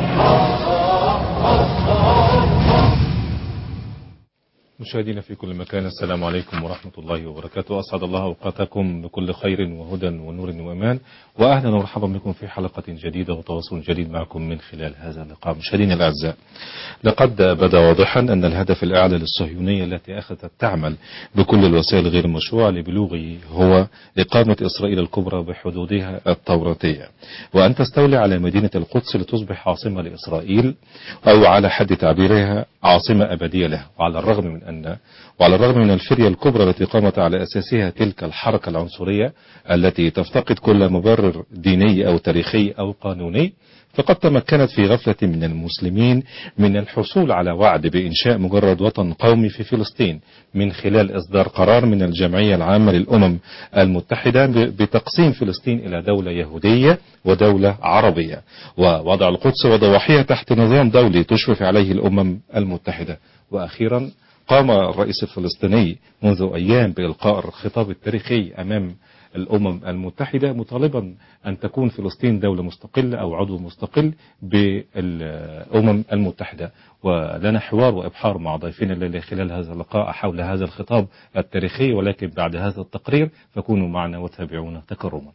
مشاهدينا في كل مكان السلام عليكم ورحمة الله وبركاته أسعد الله أوقاتكم بكل خير وهدى ونور وأمان وأهلا ومرحبا بكم في حلقة جديدة وتواصل جديد معكم من خلال هذا اللقاء مشاهدينا الأعزاء لقد بدا واضحا أن الهدف الأعلى للصهيونية التي أخذت تعمل بكل الوسائل غير المشروعة لبلوغه هو إقامة إسرائيل الكبرى بحدودها التوراتية وأن تستولي على مدينة القدس لتصبح عاصمة لإسرائيل أو على حد تعبيرها عاصمة أبدية لها وعلى الرغم من أن وعلى الرغم من الفرية الكبرى التي قامت على أساسها تلك الحركة العنصرية التي تفتقد كل مبرر ديني أو تاريخي أو قانوني فقد تمكنت في غفلة من المسلمين من الحصول على وعد بإنشاء مجرد وطن قومي في فلسطين من خلال إصدار قرار من الجمعية العامة للأمم المتحدة بتقسيم فلسطين إلى دولة يهودية ودولة عربية ووضع القدس وضواحيها تحت نظام دولي تشرف عليه الأمم المتحدة وأخيرا قام الرئيس الفلسطيني منذ أيام بإلقاء الخطاب التاريخي أمام الأمم المتحدة مطالبا أن تكون فلسطين دولة مستقلة أو عضو مستقل بالأمم المتحدة ولنا حوار وإبحار مع ضيفنا الليلة خلال هذا اللقاء حول هذا الخطاب التاريخي ولكن بعد هذا التقرير فكونوا معنا وتابعونا تكرما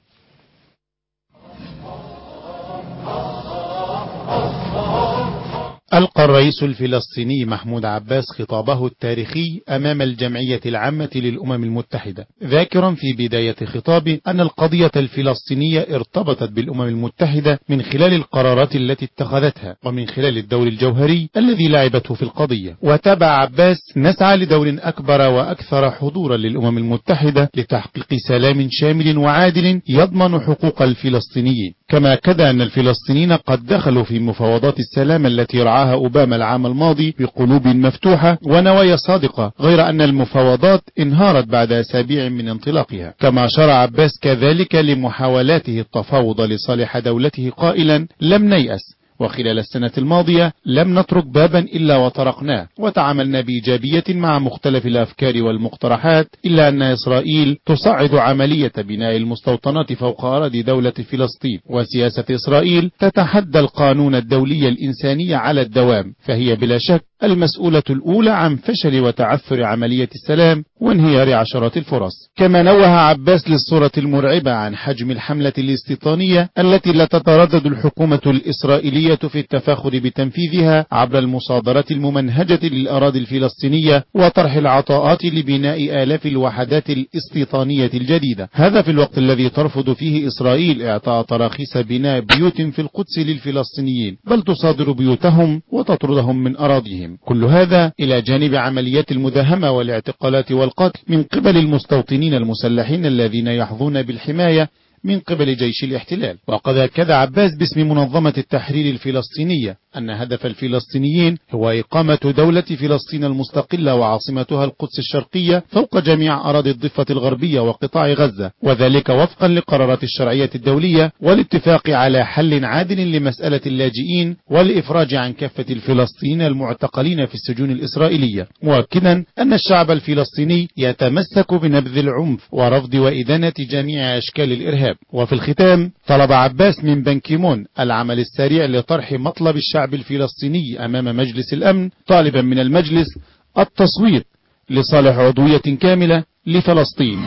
ألقى الرئيس الفلسطيني محمود عباس خطابه التاريخي أمام الجمعية العامة للأمم المتحدة ذاكرا في بداية خطابه أن القضية الفلسطينية ارتبطت بالأمم المتحدة من خلال القرارات التي اتخذتها ومن خلال الدور الجوهري الذي لعبته في القضية وتابع عباس نسعى لدور أكبر وأكثر حضورا للأمم المتحدة لتحقيق سلام شامل وعادل يضمن حقوق الفلسطينيين كما كذا أن الفلسطينيين قد دخلوا في مفاوضات السلام التي رعاها أوباما العام الماضي بقلوب مفتوحة ونوايا صادقة غير أن المفاوضات انهارت بعد أسابيع من انطلاقها كما شرع عباس كذلك لمحاولاته التفاوض لصالح دولته قائلا لم نيأس وخلال السنة الماضية لم نترك بابا إلا وطرقناه وتعاملنا بإيجابية مع مختلف الأفكار والمقترحات إلا أن إسرائيل تصعد عملية بناء المستوطنات فوق أراضي دولة فلسطين وسياسة إسرائيل تتحدى القانون الدولي الإنساني على الدوام فهي بلا شك المسؤولة الأولى عن فشل وتعثر عملية السلام وانهيار عشرات الفرص كما نوه عباس للصورة المرعبة عن حجم الحملة الاستيطانية التي لا تتردد الحكومة الإسرائيلية في التفاخر بتنفيذها عبر المصادرة الممنهجة للأراضي الفلسطينية وطرح العطاءات لبناء آلاف الوحدات الاستيطانية الجديدة هذا في الوقت الذي ترفض فيه إسرائيل إعطاء تراخيص بناء بيوت في القدس للفلسطينيين بل تصادر بيوتهم وتطردهم من أراضيهم كل هذا إلى جانب عمليات المداهمة والاعتقالات والقتل من قبل المستوطنين المسلحين الذين يحظون بالحماية من قبل جيش الاحتلال وقد أكد عباس باسم منظمة التحرير الفلسطينية أن هدف الفلسطينيين هو إقامة دولة فلسطين المستقلة وعاصمتها القدس الشرقية فوق جميع أراضي الضفة الغربية وقطاع غزة وذلك وفقا لقرارات الشرعية الدولية والاتفاق على حل عادل لمسألة اللاجئين والإفراج عن كافة الفلسطينيين المعتقلين في السجون الإسرائيلية مؤكدا أن الشعب الفلسطيني يتمسك بنبذ العنف ورفض وإدانة جميع أشكال الإرهاب وفي الختام طلب عباس من بنكيمون العمل السريع لطرح مطلب الشعب الفلسطيني أمام مجلس الأمن طالبا من المجلس التصويت لصالح عضوية كاملة لفلسطين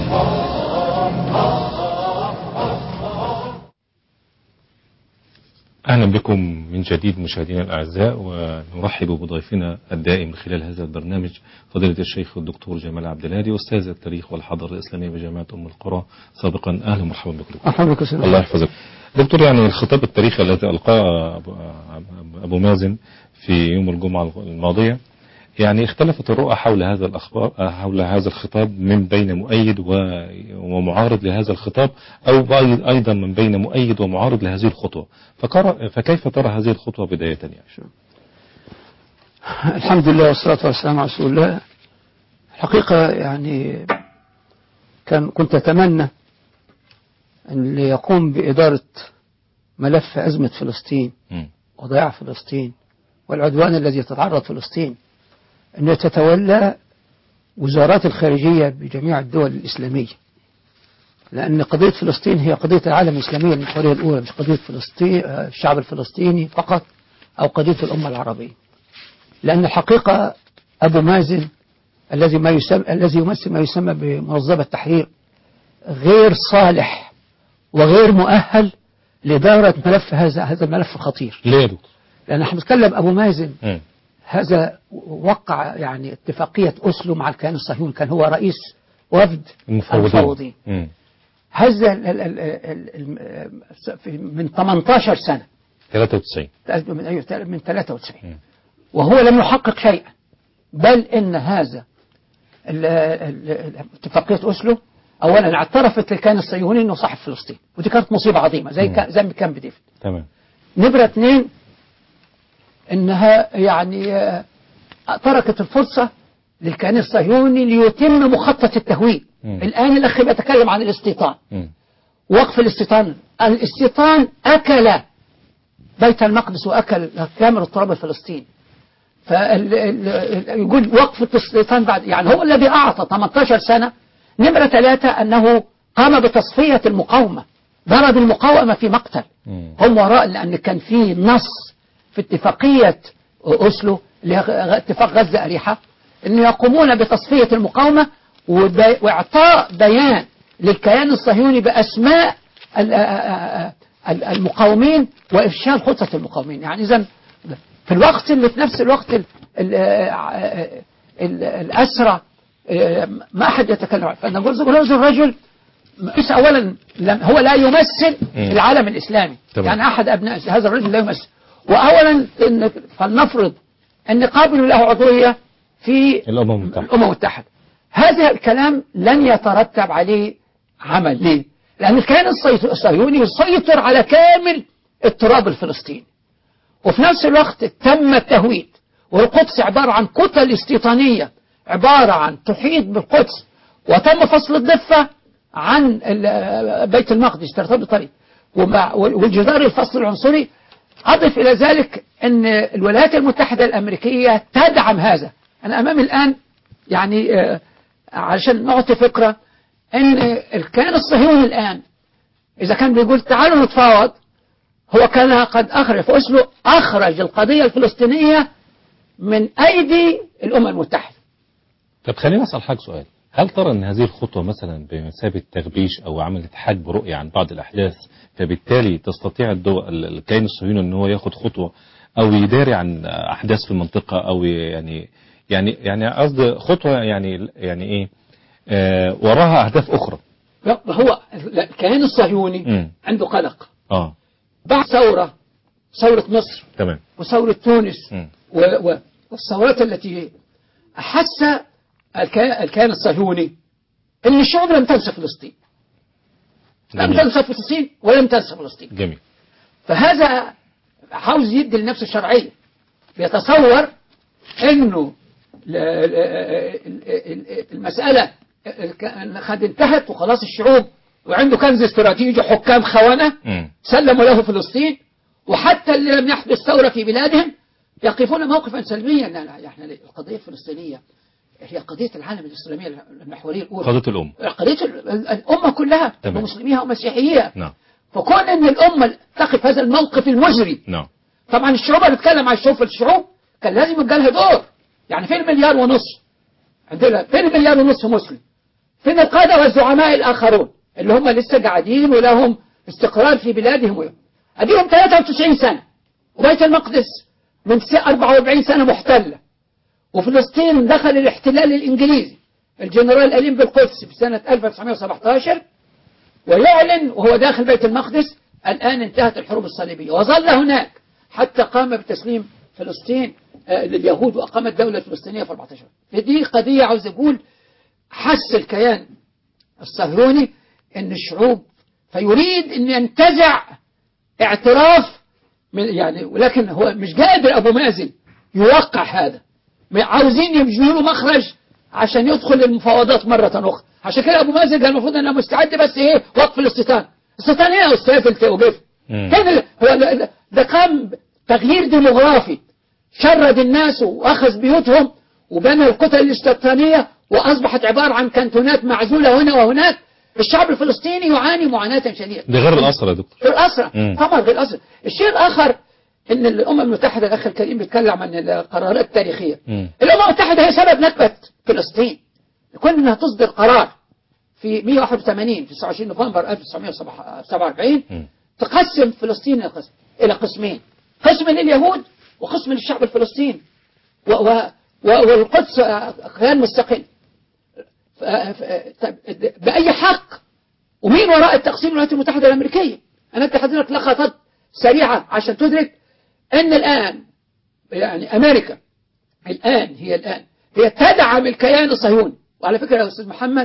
أهلا بكم من جديد مشاهدينا الأعزاء ونرحب بضيفنا الدائم خلال هذا البرنامج فضيلة الشيخ الدكتور جمال عبد الهادي أستاذ التاريخ والحضارة الإسلامية بجامعة أم القرى سابقا أهلا ومرحبا بكم مرحبا بك سيدي. الله يحفظك دكتور يعني الخطاب التاريخي الذي ألقاه أبو- أبو مازن في يوم الجمعة الماضية يعني اختلفت الرؤى حول هذا الأخبار حول هذا الخطاب من بين مؤيد و- ومعارض لهذا الخطاب أو بأي- أيضا من بين مؤيد ومعارض لهذه الخطوة فكر- فكيف ترى هذه الخطوة بداية يعني الحمد لله والصلاة والسلام على رسول الله الحقيقة يعني كان كنت أتمنى أن اللي يقوم بإدارة ملف أزمة فلسطين مم. وضياع فلسطين والعدوان الذي تتعرض فلسطين أن تتولى وزارات الخارجية بجميع الدول الإسلامية لأن قضية فلسطين هي قضية العالم الإسلامي المحورية الأولى مش قضية فلسطين آه، الشعب الفلسطيني فقط أو قضية الأمة العربية لأن الحقيقة أبو مازن الذي ما يسمى الذي يمثل ما يسمى بمنظمة التحرير غير صالح وغير مؤهل لإدارة ملف هذا هذا الملف الخطير ليه يا دكتور؟ لأن احنا بنتكلم أبو مازن مم. هذا وقع يعني اتفاقية أسلو مع الكيان الصهيوني كان هو رئيس وفد المفوضين المفوضين مم. هذا ال- ال- ال- ال- ال- في- من 18 سنة 93 من أيوة، من 93 مم. وهو لم يحقق شيئا بل ان هذا ال- ال- ال- اتفاقيه اسلو اولا اعترفت للكيان الصهيوني انه صاحب فلسطين ودي كانت مصيبه عظيمه زي مم. كا- زي كامب ديفيد تمام نمره اثنين انها يعني آه، تركت الفرصه للكيان الصهيوني ليتم مخطط التهويد مم. الان الاخ بيتكلم عن الاستيطان مم. وقف الاستيطان الاستيطان أكل بيت المقدس وأكل كامل التراب الفلسطيني فيقول وقف الاستيطان بعد يعني هو الذي أعطى 18 سنة نمرة ثلاثة أنه قام بتصفية المقاومة ضرب المقاومة في مقتل مم. هم وراء لأن كان في نص في اتفاقية أسلو اللي هي غ- اتفاق غزة أريحة أنه يقومون بتصفية المقاومة وب- وإعطاء بيان للكيان الصهيوني بأسماء ال- ال- المقاومين وإفشال خطة المقاومين يعني إذا في الوقت اللي في نفس الوقت ال ال ال الأسرى ما أحد يتكلم عنه فأنا أقول هذا الرجل ليس أولا لم هو لا يمثل مم. العالم الإسلامي تمام. يعني أحد أبناء هذا الرجل لا يمثل وأولا إن فلنفرض أن قابل له عضوية في الأمم المتحدة الأمم المتحدة هذا الكلام لن يترتب عليه عمل ليه؟ لأن الكيان الصي- الصهيوني يسيطر على كامل التراب الفلسطيني وفي نفس الوقت تم التهويد والقدس عبارة عن كتل استيطانية عبارة عن تحيط بالقدس وتم فصل الضفة عن ال- بيت المقدس ترتبط طريق ومع- والجدار الفصل العنصري أضف إلى ذلك أن الولايات المتحدة الأمريكية تدعم هذا أنا أمامي الآن يعني آه، علشان نعطي فكرة أن الكيان الصهيوني الآن إذا كان بيقول تعالوا نتفاوض هو كان قد أخرج في أسلو أخرج القضية الفلسطينية من أيدي الأمم المتحدة طب خليني أسأل حضرتك سؤال هل ترى أن هذه الخطوة مثلا بمثابة تغبيش أو عملت حجب رؤية عن بعض الأحداث فبالتالي تستطيع الدول ال- الكيان الصهيوني أن هو ياخد خطوة أو يداري عن أحداث في المنطقة أو يعني يعني يعني قصدي خطوة يعني يعني إيه آه وراها أهداف أخرى لا، هو الكيان الصهيوني مم. عنده قلق آه بعد ثورة ثورة مصر تمام وثورة تونس مم. و- و- والثورات التي أحس الكيان الكيان الصهيوني أن الشعوب لم تنسى فلسطين لم جميل تنسى فلسطين ولم تنسى فلسطين جميل فهذا عاوز يدي لنفسه شرعية بيتصور انه ل- ل- ال- المسألة قد انتهت وخلاص الشعوب وعنده كنز استراتيجي حكام خونة مم. سلموا له فلسطين وحتى اللي لم يحدث ثورة في بلادهم يقفون موقفا سلميا لا لا احنا القضية الفلسطينية هي قضية العالم الإسلامي المحورية الأولى قضية الأم قضية ال- ال- الأمة كلها تمام. ومسلميها ومسيحيها نعم فكون ان الامه تقف هذا الموقف المجري نعم طبعا الشعوب اللي بتتكلم عن الشعوب في الشعوب كان لازم يبقى لها دور يعني فين المليار ونص عندنا فين المليار ونص مسلم فين القاده والزعماء الاخرون اللي هم لسه قاعدين ولهم استقرار في بلادهم ويوم. اديهم 93 سنه وبيت المقدس من س- 44 سنه محتله وفلسطين دخل الاحتلال الانجليزي الجنرال أليم بالقدس في سنه 1917 ويعلن وهو داخل بيت المقدس الآن انتهت الحروب الصليبية وظل هناك حتى قام بتسليم فلسطين آه، لليهود وأقامت دولة فلسطينية في 14 فدي قضية عاوز أقول حس الكيان الصهيوني أن الشعوب فيريد أن ينتزع اعتراف من يعني ولكن هو مش قادر أبو مازن يوقع هذا عاوزين يبجوا له مخرج عشان يدخل المفاوضات مرة أخرى عشان كده أبو مازن كان المفروض أنه مستعد بس إيه وقف الاستيطان الاستيطان إيه يا أستاذ أنت وقف مم. كان ال- هو ال- ده قام تغيير ديموغرافي شرد الناس وأخذ بيوتهم وبنى الكتل الاستيطانية وأصبحت عبارة عن كانتونات معزولة هنا وهناك الشعب الفلسطيني يعاني معاناة شديدة ده غير الأسرة يا دكتور غير الأسرة مم. طبعا غير الأسرة الشيء الآخر إن الأمم المتحدة الأخ الكريم بيتكلم عن القرارات التاريخية مم. الأمم المتحدة هي سبب نكبة فلسطين كون إنها تصدر قرار في 181 في 29 نوفمبر 1947 مم. تقسم فلسطين إلى قسم إلى قسمين قسم لليهود وقسم للشعب الفلسطيني و و و والقدس آه، كيان مستقل ف- ف- طب بأي حق ومين وراء التقسيم الولايات المتحدة الأمريكية أنا أدي حضرتك لقطات سريعة عشان تدرك أن الآن يعني أمريكا الآن هي الآن هي تدعم الكيان الصهيوني وعلى فكرة يا أستاذ محمد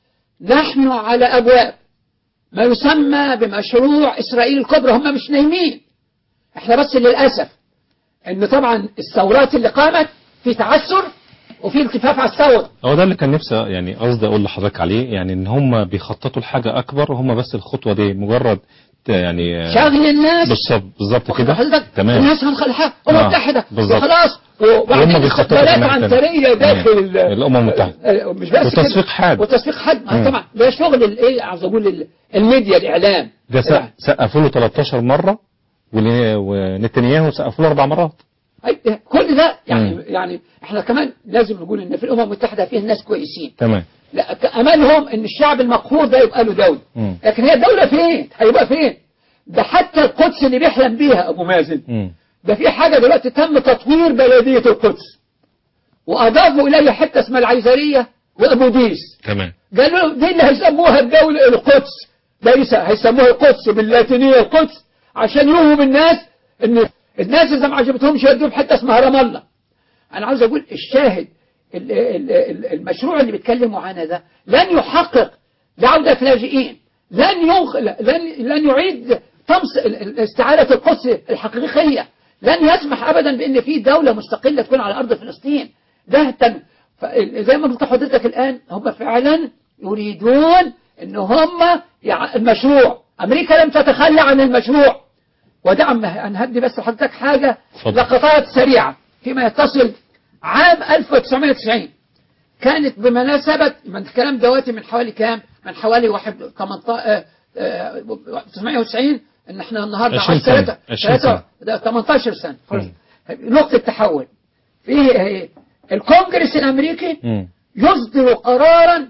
نحن على أبواب ما يسمى بمشروع إسرائيل الكبرى هم مش نايمين احنا بس للأسف ان طبعا الثورات اللي قامت في تعثر وفي التفاف على الثورة هو ده اللي كان نفسي يعني قصدي اقول لحضرتك عليه يعني ان هم بيخططوا لحاجه اكبر وهم بس الخطوه دي مجرد ت- يعني شغل الناس بالظبط بالظبط واخد كده حضرتك تمام الناس هنخلحها أمم آه، متحدة بالظبط. وخلاص وهم وبعدين بيخططوا استقبالات كمان عنترية كمان. داخل مم. ال- الأمم المتحدة. آه، مش بس كده. وتصفيق حاد. وتصفيق حاد مم. آه، طبعا ده شغل الايه عاوز اقول ال- الميديا الاعلام ده سق- سقفوا له 13 مره ون- ونتنياهو سقفوا له اربع مرات أي- كل ده يعني مم. يعني احنا كمان لازم نقول ان في الامم المتحده فيه ناس كويسين تمام لا املهم ان الشعب المقهور ده يبقى له دوله مم. لكن هي الدوله فين هيبقى فين ده حتى القدس اللي بيحلم بيها ابو مازن مم. ده في حاجه دلوقتي تم تطوير بلديه القدس واضافوا اليها حته اسمها العيزريه وابو ديس تمام قالوا دي اللي هيسموها الدولة القدس ليس هيسموها القدس باللاتينية القدس عشان يوهموا الناس ان الناس اذا ما عجبتهمش يودوهم حتة اسمها رام الله انا عاوز اقول الشاهد ال- ال- ال- المشروع اللي بيتكلموا عنه ده لن يحقق لعودة لاجئين لن ينخ... لن لن يعيد طمس ال- ال- استعادة القدس الحقيقية لن يسمح ابدا بان في دولة مستقلة تكون على ارض فلسطين ده تم زي ما قلت لحضرتك الان هم فعلا يريدون ان هم يع... المشروع امريكا لم تتخلى عن المشروع ودعم انا هدي بس لحضرتك حاجة اتفضل. لقطات سريعة فيما يتصل عام 1990 كانت بمناسبة من الكلام دواتي من حوالي كام من حوالي واحد 18 آه، آه، 990 ان احنا النهارده 20 على سنة. ثلاثة 20 سنة. ده 18 سنة مم. نقطة تحول فيه آه، الكونجرس الامريكي مم. يصدر قرارا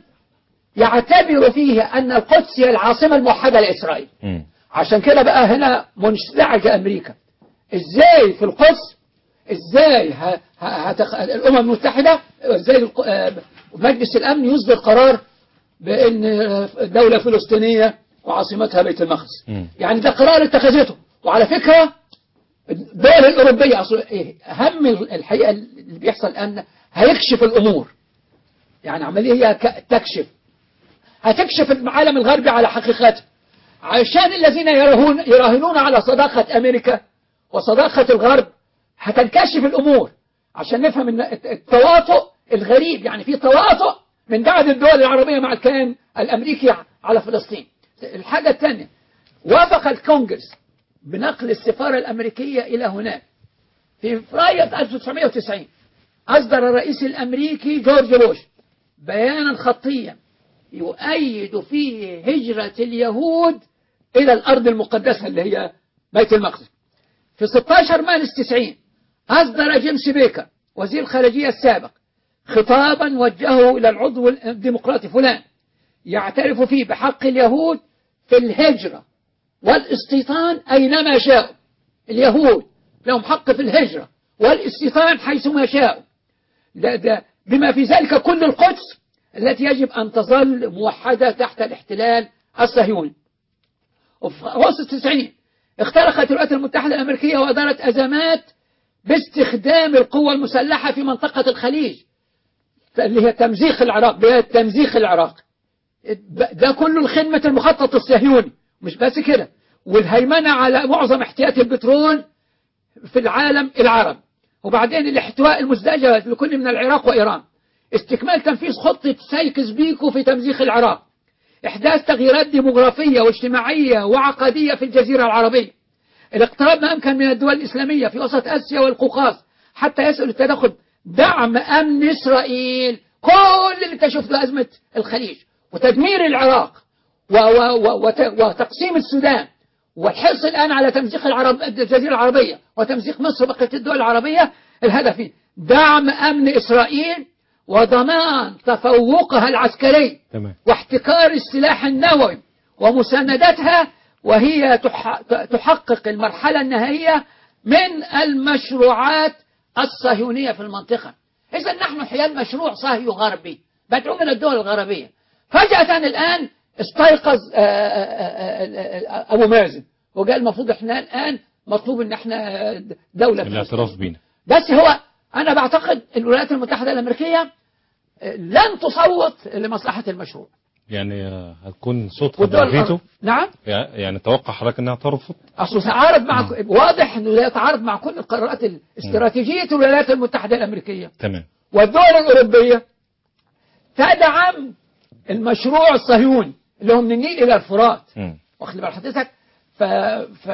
يعتبر فيه ان القدس هي العاصمة الموحدة لاسرائيل مم. عشان كده بقى هنا منزعجة أمريكا إزاي في القدس إزاي ه... ه... هتخ... الأمم المتحدة إزاي الق... آه، مجلس الأمن يصدر قرار بأن آه، دولة فلسطينية وعاصمتها بيت المقدس مم. يعني ده قرار اتخذته وعلى فكرة الدول الأوروبية أصل إيه أهم الحقيقة اللي بيحصل الآن هيكشف الأمور يعني عملية ك- تكشف هتكشف العالم الغربي على حقيقته عشان الذين يراهون يراهنون على صداقة أمريكا وصداقة الغرب هتنكشف الأمور عشان نفهم ان التواطؤ الغريب يعني في تواطؤ من بعض الدول العربية مع الكيان الأمريكي على فلسطين الحاجة الثانية وافق الكونجرس بنقل السفارة الأمريكية إلى هناك في فبراير 1990 أصدر الرئيس الأمريكي جورج بوش بيانا خطيا يؤيد فيه هجرة اليهود إلى الأرض المقدسة اللي هي بيت المقدس في 16 مارس 90 أصدر جيمس بيكر وزير الخارجية السابق خطابا وجهه إلى العضو الديمقراطي فلان يعترف فيه بحق اليهود في الهجرة والاستيطان أينما شاءوا اليهود لهم حق في الهجرة والاستيطان حيثما شاءوا ده ده بما في ذلك كل القدس التي يجب أن تظل موحدة تحت الاحتلال الصهيوني وفي أغسطس 90 اخترقت الولايات المتحدة الأمريكية وأدارت أزمات باستخدام القوة المسلحة في منطقة الخليج اللي هي تمزيق العراق بهي تمزيق العراق ده كله لخدمة المخطط الصهيوني مش بس كده والهيمنة على معظم احتياطي البترول في العالم العربي وبعدين الاحتواء المزدوج لكل من العراق وإيران استكمال تنفيذ خطة سايكس بيكو في تمزيق العراق إحداث تغييرات ديموغرافية واجتماعية وعقدية في الجزيرة العربية الاقتراب ما أمكن من الدول الإسلامية في وسط آسيا والقوقاز حتى يسأل التدخل دعم أمن إسرائيل كل اللي انت شفته أزمة الخليج وتدمير العراق و و و وت- وتقسيم السودان والحرص الآن على تمزيق العرب الجزيرة العربية وتمزيق مصر وبقية الدول العربية الهدف فيه دعم أمن إسرائيل وضمان تفوقها العسكري تمام واحتكار السلاح النووي ومساندتها وهي تح- تحقق المرحلة النهائية من المشروعات الصهيونية في المنطقة إذا نحن حيال مشروع صهيو غربي مدعو من الدول الغربية فجأة الآن استيقظ آه، آه، آه، آه، أبو مازن وقال المفروض احنا الآن مطلوب ان احنا دولة الاعتراف فلسطين. بينا بس هو أنا بعتقد الولايات المتحدة الأمريكية آه، لن تصوت لمصلحة المشروع يعني آه، هتكون صوتها والدول ضعفته نعم يعني توقع حضرتك انها ترفض اصله تعارض مع واضح انه لا يتعارض مع كل القرارات الاستراتيجيه الولايات المتحده الامريكيه تمام والدول الاوروبيه تدعم المشروع الصهيوني اللي هو من النيل الى الفرات مم. واخد بال حضرتك ف... ف...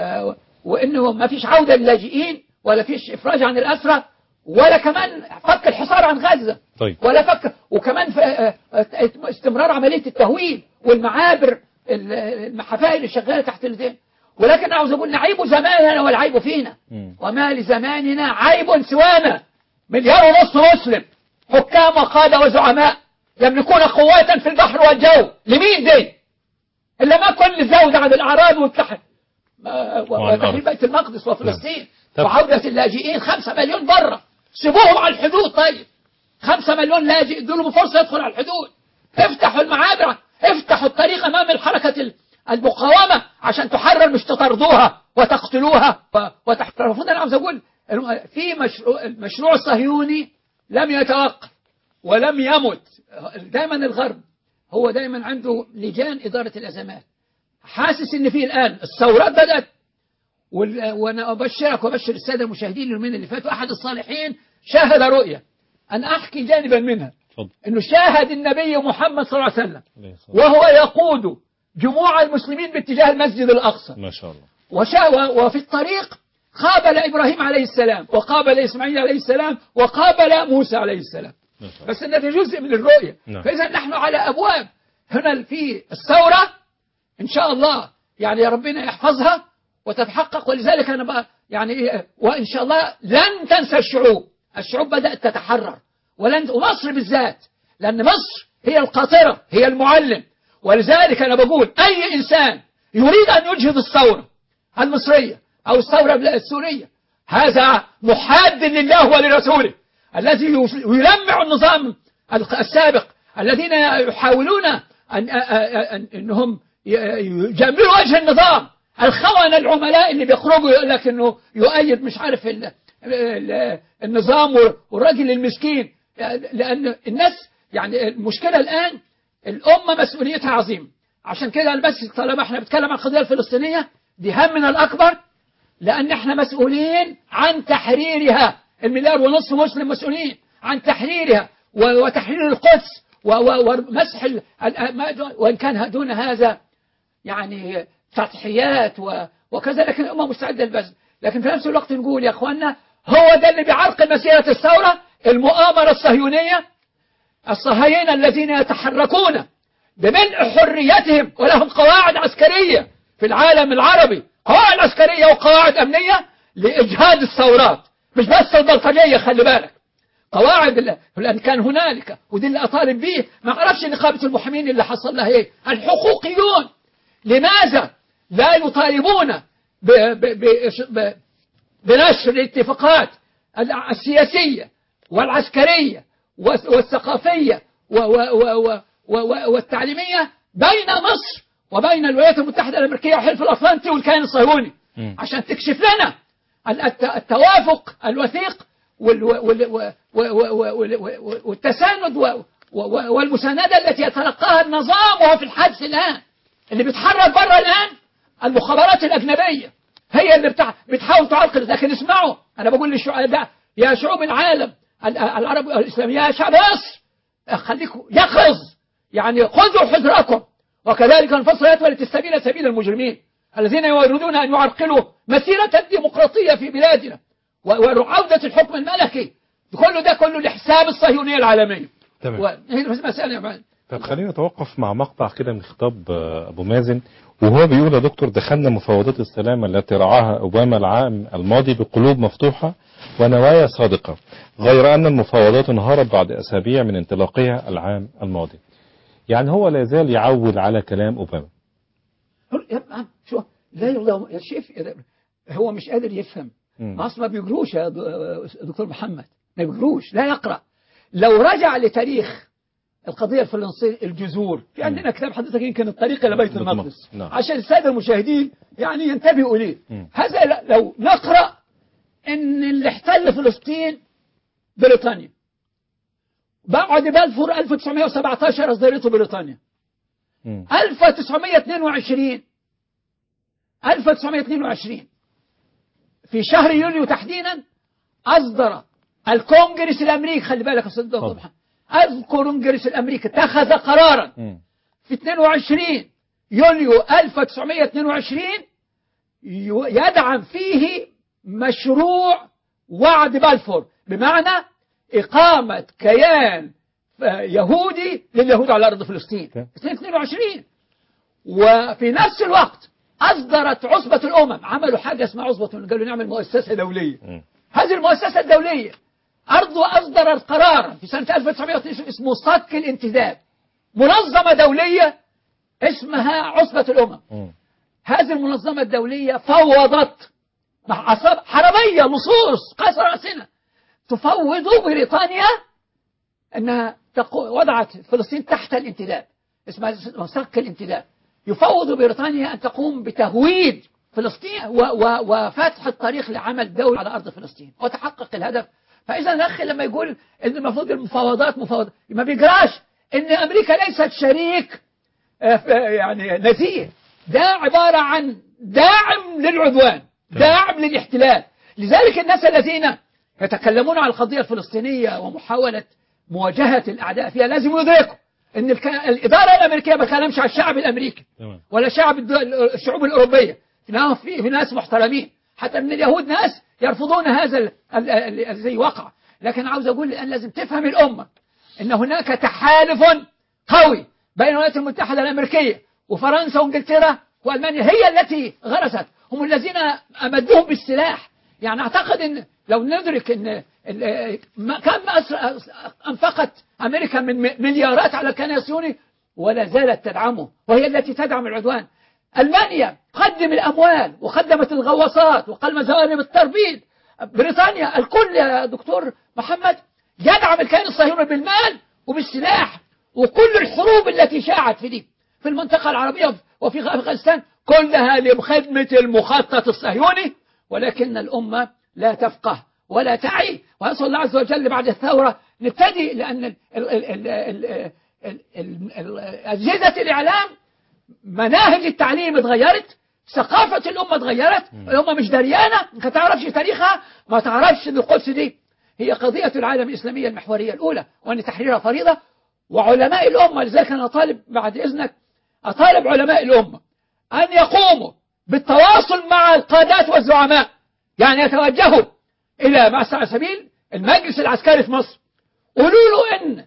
وانه ما فيش عوده للاجئين ولا فيش افراج عن الاسرى ولا كمان فك الحصار عن غزه طيب ولا فك وكمان ف... آه، آه، استمرار عمليه التهويل والمعابر ال- المحافل اللي شغاله تحت الدين ولكن عاوز اقول نعيب زماننا والعيب فينا مم. وما لزماننا عيب سوانا مليار ونصف مسلم حكام وقاده وزعماء يملكون قوات في البحر والجو لمين دي؟ إلا ما كل زود عن الأعراض والتح... وعن وتحرير الأرض. بيت المقدس وفلسطين طب- وعودة اللاجئين خمسة مليون برة سيبوهم على الحدود طيب خمسة مليون لاجئ ادوا لهم فرصة يدخل على الحدود افتحوا المعابر افتحوا الطريق أمام الحركة ال- المقاومة عشان تحرر مش تطردوها وتقتلوها و- وتحرر المفروض أنا عاوز أقول الم- في مشروع المشروع الصهيوني لم يتوقف ولم يمت دائما الغرب هو دائما عنده لجان إدارة الأزمات حاسس ان في الآن الثورات بدأت وال- وانا ابشرك وابشر الساده المشاهدين اليومين اللي فاتوا احد الصالحين شاهد رؤيا انا احكي جانبا منها اتفضل انه شاهد النبي محمد صلى الله عليه وسلم عليه الصلاة وهو يقود جموع المسلمين باتجاه المسجد الاقصى ما شاء الله وشا و- وفي الطريق قابل ابراهيم عليه السلام وقابل اسماعيل عليه السلام وقابل موسى عليه السلام ما شاء الله بس ان ده جزء من الرؤيه نعم. فاذا نحن على ابواب هنا في الثوره ان شاء الله يعني ربنا يحفظها وتتحقق ولذلك انا بقى يعني إيه، وان شاء الله لن تنسى الشعوب الشعوب بدات تتحرر ولن ومصر بالذات لان مصر هي القاطره هي المعلم ولذلك انا بقول اي انسان يريد ان يجهض الثوره المصريه او الثوره السوريه هذا محاد لله ولرسوله الذي يلمع النظام السابق الذين يحاولون أن أن أنهم يجملوا وجه النظام الخونة العملاء اللي بيخرجوا يقول لك انه يؤيد مش عارف ال ال النظام والراجل المسكين لان الناس يعني المشكلة الان الامة مسؤوليتها عظيمة عشان كده أنا بس طالما احنا بنتكلم عن القضية الفلسطينية دي همنا الاكبر لان احنا مسؤولين عن تحريرها المليار ونصف مسلم مسؤولين عن تحريرها و- وتحرير القدس و- و- ومسح ال- ال- ما- وان كان دون هذا يعني تضحيات و- وكذا لكن الامه مستعده للبذل لكن في نفس الوقت نقول يا اخواننا هو ده اللي بيعرقل مسيره الثوره المؤامره الصهيونيه الصهاينه الذين يتحركون بملء حريتهم ولهم قواعد عسكريه في العالم العربي قواعد عسكريه وقواعد امنيه لاجهاد الثورات مش بس البلطجيه خلي بالك قواعد ال- لان كان هنالك ودي اللي اطالب به ما اعرفش نقابه المحامين اللي حصل لها ايه الحقوقيون لماذا لا يطالبون ب ب ب ب بنشر الاتفاقات الع- السياسية والعسكرية والث- والثقافية و- و- و- و- و- والتعليمية بين مصر وبين الولايات المتحدة الأمريكية والحلف الأطلنطي والكيان الصهيوني مم. عشان تكشف لنا ال- الت- التوافق الوثيق وال- وال- و- و- و- و- و- والتساند و- و- والمساندة التي يتلقاها النظام وهو في الحدث الآن اللي بيتحرك بره الآن المخابرات الأجنبية هي اللي بتع... بتحاول تعرقل لكن اسمعوا أنا بقول للشعب يا شعوب العالم ال- العرب الإسلامي يا شعب مصر خليكم يقظ يعني خذوا حذركم وكذلك انفصل يتولى السبيل سبيل المجرمين الذين يريدون أن يعرقلوا مسيرة الديمقراطية في بلادنا و- وعودة الحكم الملكي كل ده كله لحساب الصهيونية العالمية تمام. وهي المسألة يا معلم. طب خلينا نتوقف مع مقطع كده من خطاب آه، أبو مازن وهو بيقول يا دكتور دخلنا مفاوضات السلام التي رعاها أوباما العام الماضي بقلوب مفتوحة ونوايا صادقة غير أن المفاوضات انهارت بعد أسابيع من انطلاقها العام الماضي يعني هو لا يزال يعول على كلام أوباما يا عم، شو لا يرضى يا شيف هو مش قادر يفهم مم. ما أصل ما بيقروش يا د- دكتور محمد ما بيقروش لا يقرأ لو رجع لتاريخ القضية الفلسطينية الجذور في عندنا كتاب حضرتك يمكن الطريق إلى بيت بيت المقدس المقدس، نعم. عشان السادة المشاهدين يعني ينتبهوا إليه مم. هذا ل- لو نقرأ إن اللي احتل فلسطين بريطانيا بعد بلفور 1917 أصدرته بريطانيا مم. 1922 1922 في شهر يوليو تحديدا أصدر الكونجرس الأمريكي خلي بالك يا أستاذ دكتور طبعا. محمد الكونجرس الأمريكي اتخذ قرارا مم. في 22 يوليو 1922 يو- يدعم فيه مشروع وعد بلفور بمعنى إقامة كيان آه، يهودي لليهود على أرض فلسطين Okay. 22 وفي نفس الوقت أصدرت عصبة الأمم عملوا حاجة اسمها عصبة قالوا نعمل مؤسسة دولية مم. هذه المؤسسة الدولية أرض أصدرت قرارا في سنة 1922 اسمه صك الانتداب منظمة دولية اسمها عصبة الأمم مم. هذه المنظمة الدولية فوضت مع عصاب حربية لصوص قاس رأسنا تفوض بريطانيا أنها تقو- وضعت فلسطين تحت الانتداب اسمها صك الانتداب يفوض بريطانيا أن تقوم بتهويد فلسطين و و وفتح الطريق لعمل دولة على أرض فلسطين وتحقق الهدف فإذا الأخ لما يقول إن المفروض المفاوضات مفاوضات ما بيجراش إن أمريكا ليست شريك آه، ف- يعني نزيه ده عبارة عن داعم للعدوان داعم للاحتلال لذلك الناس الذين يتكلمون عن القضية الفلسطينية ومحاولة مواجهة الأعداء فيها لازم يدركوا أن الك- الإدارة الأمريكية ما بتكلمش عن الشعب الأمريكي تمام ولا شعب الدول الشعوب الأوروبية في في في ناس محترمين حتى من اليهود ناس يرفضون هذا ال- ال- ال- الذي وقع لكن عاوز أقول الآن لازم تفهم الأمة أن هناك تحالف قوي بين الولايات المتحدة الأمريكية وفرنسا وإنجلترا وألمانيا هي التي غرست هم الذين أمدوهم بالسلاح يعني أعتقد أن لو ندرك أن ال- ما- كم أسر- أنفقت أمريكا من م- مليارات على الكيان الصهيوني ولا زالت تدعمه وهي التي تدعم العدوان ألمانيا قدم الأموال وقدمت الغواصات وقدمت زوارب التربيد بريطانيا الكل يا دكتور محمد يدعم الكيان الصهيوني بالمال وبالسلاح وكل الحروب التي شاعت في دي في المنطقة العربية وفي أفغانستان كلها لخدمة المخطط الصهيوني ولكن الأمة لا تفقه ولا تعي وأسأل الله عز وجل بعد الثورة نبتدي لأن ال- ال- ال- ال- ال- ال- ال- أجهزة الإعلام مناهج التعليم اتغيرت ثقافة الأمة اتغيرت الأمة مش دريانة ما تعرفش تاريخها ما تعرفش أن القدس دي هي قضية العالم الإسلامية المحورية الأولى وأن تحريرها فريضة وعلماء الأمة لذلك أنا أطالب بعد إذنك أطالب علماء الأمة أن يقوموا بالتواصل مع القادات والزعماء يعني يتوجهوا إلى مع على سبيل المجلس العسكري في مصر قولوا له إن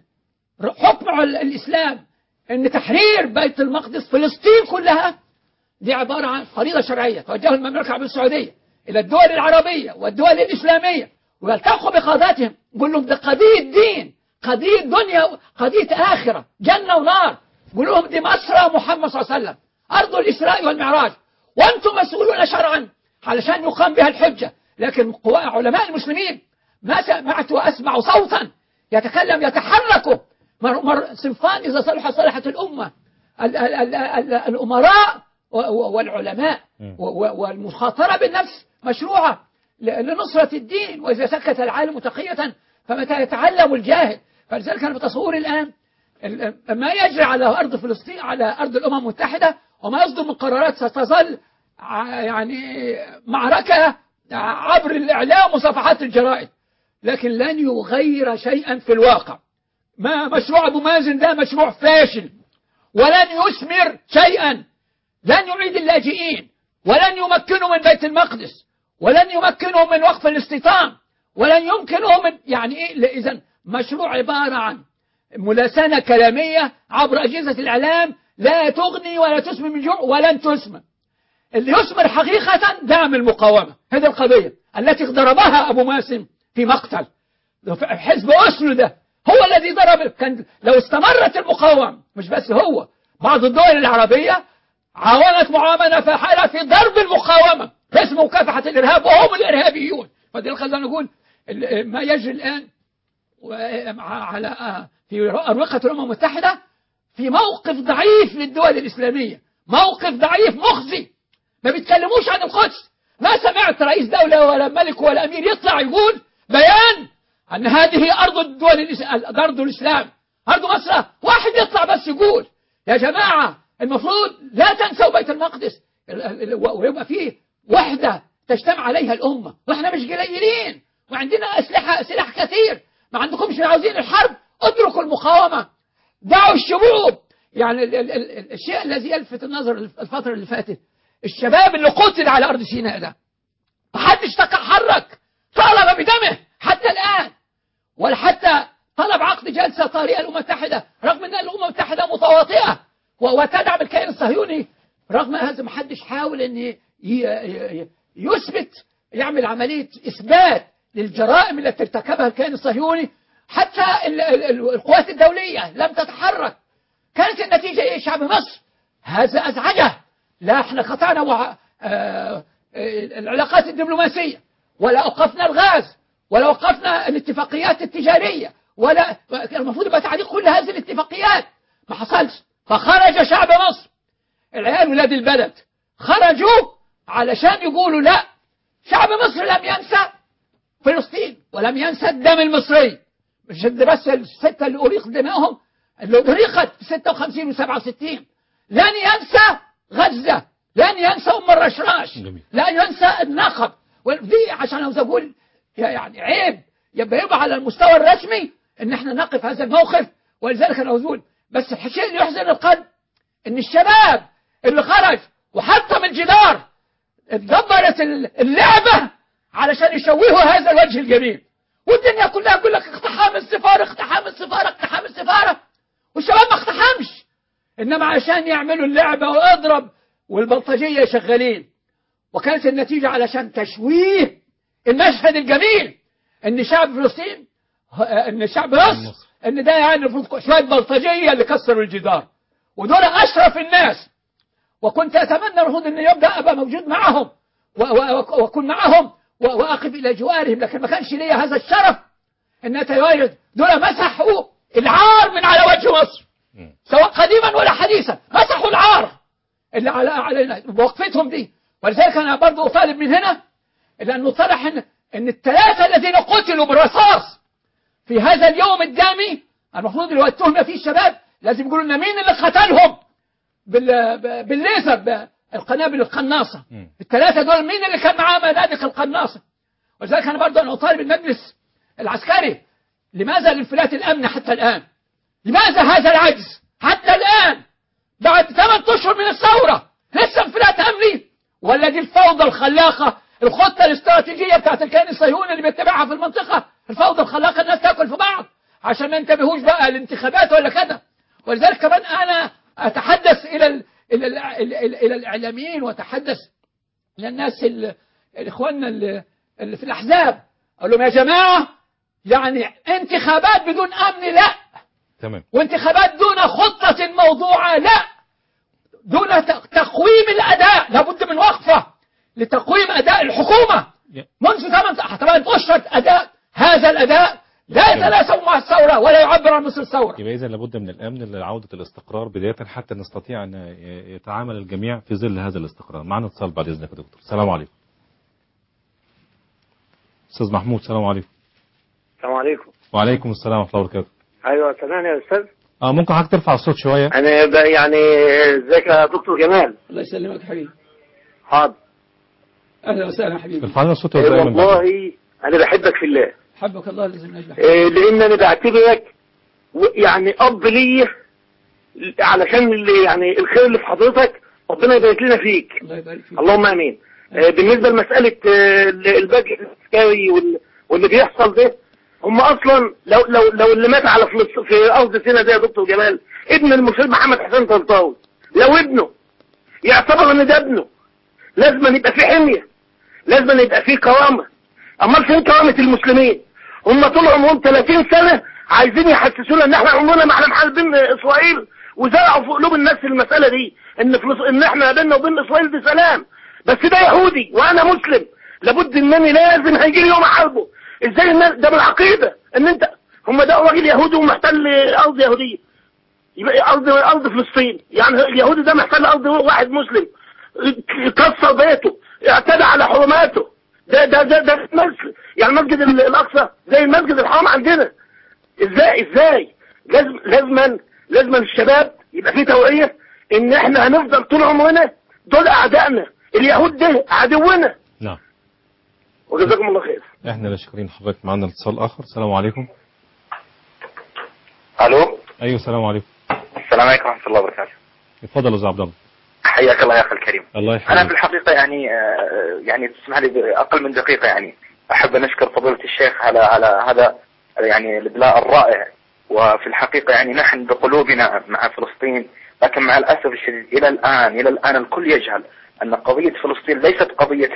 حكم الإسلام إن تحرير بيت المقدس فلسطين كلها دي عبارة عن فريضة شرعية توجهوا المملكة العربية السعودية إلى الدول العربية والدول الإسلامية ويلتقوا بقاداتهم يقول لهم ده قضية دين قضية دنيا قضية آخرة جنة ونار يقول لهم دي مسرى محمد صلى الله عليه وسلم أرض الإسراء والمعراج وأنتم مسؤولون شرعا علشان يقام بها الحجة لكن قوا- علماء المسلمين ما سمعت وأسمع صوتا يتكلم يتحرك مر مر صنفان إذا صلح صلحت الأمة ال ال ال ال الأمراء و- و- والعلماء مم. و- و- والمخاطرة بالنفس مشروعة ل- لنصرة الدين وإذا سكت العالم تقية فمتى يتعلم الجاهل فلذلك أنا بتصوري الآن ال- ما يجري على أرض فلسطين على أرض الأمم المتحدة وما يصدر من قرارات ستظل ع- يعني معركة عبر الإعلام وصفحات الجرائد لكن لن يغير شيئا في الواقع ما مشروع أبو مازن ده مشروع فاشل ولن يثمر شيئا لن يعيد اللاجئين ولن يمكنوا من بيت المقدس ولن يمكنهم من وقف الاستيطان ولن يمكنهم من يعني ايه اذا مشروع عبارة عن ملاسنة كلامية عبر أجهزة الإعلام لا تغني ولا تسمن من جوع ولن تسمن اللي يثمر حقيقة دعم المقاومة هذه القضية التي ضربها أبو ماسم في مقتل حزب أسلو ده هو الذي ضرب كان لو استمرت المقاومة مش بس هو بعض الدول العربية عاونت معاونة فاعلة في ضرب المقاومة باسم مكافحة الإرهاب وهم الإرهابيون فدي خلينا نقول ال- ما يجري الآن و- مع- على آه، في أروقة الأمم المتحدة في موقف ضعيف للدول الإسلامية موقف ضعيف مخزي ما بيتكلموش عن القدس ما سمعت رئيس دولة ولا ملك ولا أمير يطلع يقول بيان أن هذه أرض الدول الإس- أرض الإسلام أرض مصر واحد يطلع بس يقول يا جماعة المفروض لا تنسوا بيت المقدس ال- ال- ويبقى فيه وحدة تجتمع عليها الأمة وإحنا مش قليلين وعندنا أسلحة سلاح كثير ما عندكمش عاوزين الحرب اتركوا المقاومة دعوا الشعوب يعني ال ال ال الشيء الذي يلفت النظر الفترة اللي فاتت الشباب اللي قتل على أرض سيناء ده محدش تحرك طالب بدمه حتى الآن ولا حتى طلب عقد جلسة طارئة الأمم المتحدة رغم أن الأمم المتحدة متواطئة و- وتدعم الكيان الصهيوني رغم هذا محدش حاول أن ي- ي- ي- يثبت يعمل عملية إثبات للجرائم التي ارتكبها الكيان الصهيوني حتى ال- ال- ال- القوات الدولية لم تتحرك كانت النتيجة إيه شعب مصر هذا أزعجه لا احنا قطعنا وع... آه... آه... العلاقات الدبلوماسية ولا أوقفنا الغاز ولا وقفنا الاتفاقيات التجارية ولا المفروض يبقى تعليق كل هذه الاتفاقيات ما حصلش فخرج شعب مصر العيال ولاد البلد خرجوا علشان يقولوا لا شعب مصر لم ينسى فلسطين ولم ينسى الدم المصري مش ده بس الستة اللي أريق دمائهم اللي أريقت في 56 و 67 لن ينسى غزة لن ينسى أم الرشراش جميل. لن ينسى النخب ودي عشان عاوز أقول يعني عيب يبقى يبقى على المستوى الرسمي ان احنا نقف هذا الموقف ولذلك انا اقول بس الشيء اللي يحزن القلب ان الشباب اللي خرج وحطم الجدار اتدبرت اللعبة علشان يشوهوا هذا الوجه الجميل والدنيا كلها تقول لك اقتحام السفارة اقتحام السفارة اقتحام السفارة والشباب ما اقتحمش انما عشان يعملوا اللعبة واضرب والبلطجية شغالين وكانت النتيجة علشان تشويه المشهد الجميل ان شعب فلسطين ان شعب مصر ان ده يعني المفروض شويه بلطجيه اللي كسروا الجدار ودول اشرف الناس وكنت اتمنى المفروض ان يبدا ابقى موجود معهم و- و- واكون معهم و- واقف الى جوارهم لكن ما كانش ليا هذا الشرف ان اتواجد دول مسحوا العار من على وجه مصر مم. سواء قديما ولا حديثا مسحوا العار اللي على على وقفتهم دي ولذلك انا برضو اطالب من هنا لانه طرح ان ان الثلاثه الذين قتلوا بالرصاص في هذا اليوم الدامي المفروض اللي هو التهمه فيه الشباب لازم يقولوا لنا مين اللي قتلهم بال ب- بالليزر بالقنابل القناصه مم. الثلاثه دول مين اللي كان معاه مبادئ القناصه ولذلك انا برضه انا اطالب المجلس العسكري لماذا الانفلات الامن حتى الان لماذا هذا العجز حتى الآن بعد ثمان أشهر من الثورة لسه انفلات أمني ولا دي الفوضى الخلاقة الخطة الاستراتيجية بتاعت الكيان الصهيوني اللي بيتبعها في المنطقة الفوضى الخلاقة الناس تاكل في بعض عشان ما ينتبهوش بقى الانتخابات ولا كده ولذلك كمان أنا أتحدث إلى ال إلى ال إلى, ال إلى الإعلاميين وأتحدث إلى الناس ال- إخواننا اللي اللي في الأحزاب أقول لهم يا جماعة يعني انتخابات بدون أمن لا تمام وانتخابات دون خطة موضوعة لا دون ت- تقويم الأداء لابد من وقفة لتقويم أداء الحكومة يا- منذ ثمان ثمان أشهر أداء هذا الأداء لا يتناسب مع الثورة ولا يعبر عن مصر الثورة يبقى إذا لابد من الأمن لعودة الاستقرار بداية حتى نستطيع أن ي- يتعامل الجميع في ظل هذا الاستقرار معنا اتصال بعد إذنك يا دكتور السلام عليكم أستاذ محمود السلام عليكم السلام عليكم وعليكم السلام ورحمة الله وبركاته ايوه سامعني يا استاذ اه ممكن حضرتك ترفع الصوت شوية انا ب- يعني ازيك يا دكتور جمال الله يسلمك حبيبي حاضر أهلا وسهلا حبيبي ارفع لنا الصوت إيه دايما بعد. والله انا بحبك في الله حبك الله لازم نجبح إيه لان انا بعتبرك و- يعني اب لي علشان اللي يعني الخير اللي في حضرتك ربنا يبارك لنا فيك الله يبارك فيك اللهم امين آه، بالنسبه لمساله آه، البدء العسكري وال- واللي بيحصل ده هم اصلا لو لو لو اللي مات على فلسطين في ارض سيناء ده يا دكتور جمال ابن المشير محمد حسين طنطاوي لو ابنه يعتبر ان ده ابنه لازم يبقى في حميه لازم يبقى في كرامه امال فين كرامه المسلمين هم طول عمرهم 30 سنه عايزين يحسسونا ان احنا عمرنا ما احنا محاربين اسرائيل وزرعوا في قلوب الناس المساله دي ان فلس... ان احنا بيننا وبين اسرائيل دي سلام بس ده يهودي وانا مسلم لابد انني لازم هيجي لي يوم احاربه ازاي الناس ده بالعقيده ان انت هم ده راجل يهودي ومحتل ارض يهوديه يبقى ارض ارض فلسطين يعني اليهودي ده محتل ارض واحد مسلم كسر بيته اعتدى على حرماته ده ده ده ده مسجد يعني المسجد الاقصى زي المسجد الحرام عندنا ازاي ازاي لازم لازما لازما الشباب يبقى فيه توعيه ان احنا هنفضل طول عمرنا دول اعدائنا اليهود ده عدونا نعم وجزاكم الله خير احنا اللي شاكرين حضرتك معانا اتصال اخر السلام عليكم الو ايوه السلام عليكم السلام عليكم ورحمه الله وبركاته اتفضل يا استاذ عبد الله حياك الله يا اخي الكريم الله انا في يحييك الحقيقه يعني آه، يعني تسمح لي باقل من دقيقه يعني احب ان اشكر فضيله الشيخ على على هذا يعني الابلاء الرائع وفي الحقيقه يعني نحن بقلوبنا مع فلسطين لكن مع الاسف الشديد الى الان الى الان الكل يجهل ان قضيه فلسطين ليست قضيه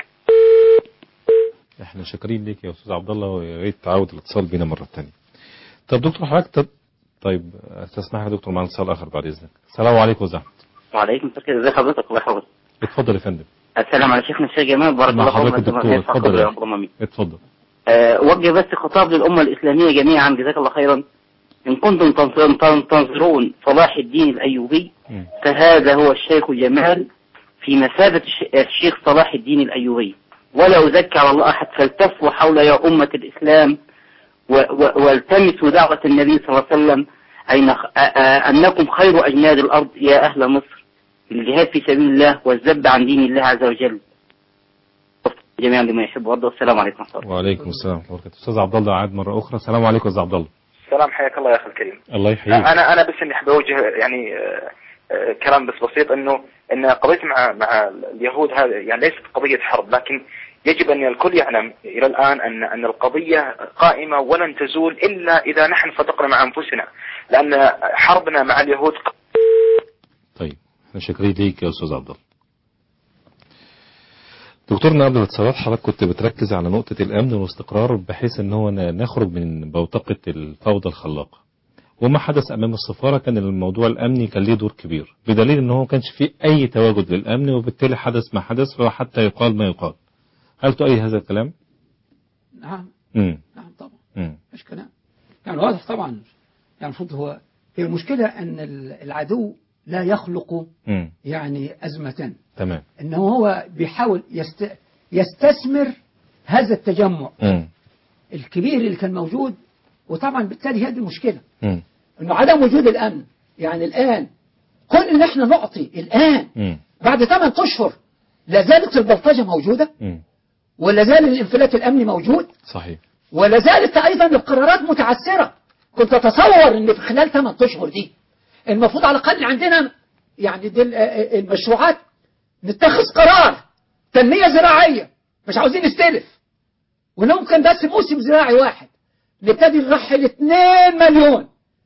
احنا شاكرين ليك يا استاذ عبد الله ويا ريت تعود الاتصال بينا مره ثانيه طب دكتور حضرتك طب طيب تسمح لي يا دكتور معانا اتصال اخر بعد اذنك السلام عليكم يا زلمه وعليكم السلام ازي حضرتك الله يحفظك اتفضل يا فندم السلام على شيخنا الشيخ جمال بارك مع الله حضرتك فيك الدكتور اتفضل يا اتفضل أخي. اتفضل أه وجه بس خطاب للأمة الإسلامية جميعا جزاك الله خيرا إن كنتم تنظرون- تن- تنظرون صلاح الدين الأيوبي مم. فهذا هو الشيخ جمال في مثابة الش- الشيخ صلاح الدين الأيوبي ولا أزكي على الله أحد فالتفوا حول يا أمة الإسلام و- و- والتمسوا دعوة النبي صلى الله عليه وسلم أين خ- آ- آ- أنكم خير أجناد الأرض يا أهل مصر الجهاد في سبيل الله والذب عن دين الله عز وجل جميعا لما يحب ويرضى والسلام عليكم ورحمة الله وعليكم السلام ورحمه الله وبركاته استاذ عبد الله عاد مره اخرى السلام عليكم يا استاذ عبد الله السلام حياك الله يا اخي الكريم الله يحييك انا انا بس اني احب اوجه يعني آه، آه، كلام بس بسيط انه ان قضيه مع مع اليهود هذا يعني ليست قضيه حرب لكن يجب ان الكل يعلم الى الان ان ان القضيه قائمه ولن تزول الا اذا نحن صدقنا مع انفسنا لان حربنا مع اليهود طيب احنا شاكرين ليك يا استاذ عبد الله دكتورنا قبل الاتصالات حضرتك كنت بتركز على نقطة الأمن والاستقرار بحيث إن هو ن- نخرج من بوتقة الفوضى الخلاقة. وما حدث أمام السفارة كان الموضوع الأمني كان ليه دور كبير، بدليل إن هو ما كانش فيه أي تواجد للأمن وبالتالي حدث ما حدث وحتى يقال ما يقال. هل تؤيد هذا الكلام؟ نعم امم نعم طبعا امم مش كلام يعني واضح طبعا يعني المفروض هو هي المشكلة أن العدو لا يخلق امم يعني أزمة تمام. إنه هو بيحاول يست... يستثمر هذا التجمع امم الكبير اللي كان موجود وطبعا بالتالي هذه المشكلة امم انه عدم وجود الامن يعني الان كل ان احنا نعطي الان امم بعد 8 اشهر لا زالت البلطجه موجوده امم ولا زال الانفلات الامني موجود صحيح. ولا زالت ايضا القرارات متعثره كنت اتصور ان في خلال 8 اشهر دي المفروض على الاقل عندنا يعني دي ال- آه، المشروعات نتخذ قرار تنميه زراعيه مش عاوزين نستلف وممكن بس موسم زراعي واحد نبتدي نرحل 2 مليون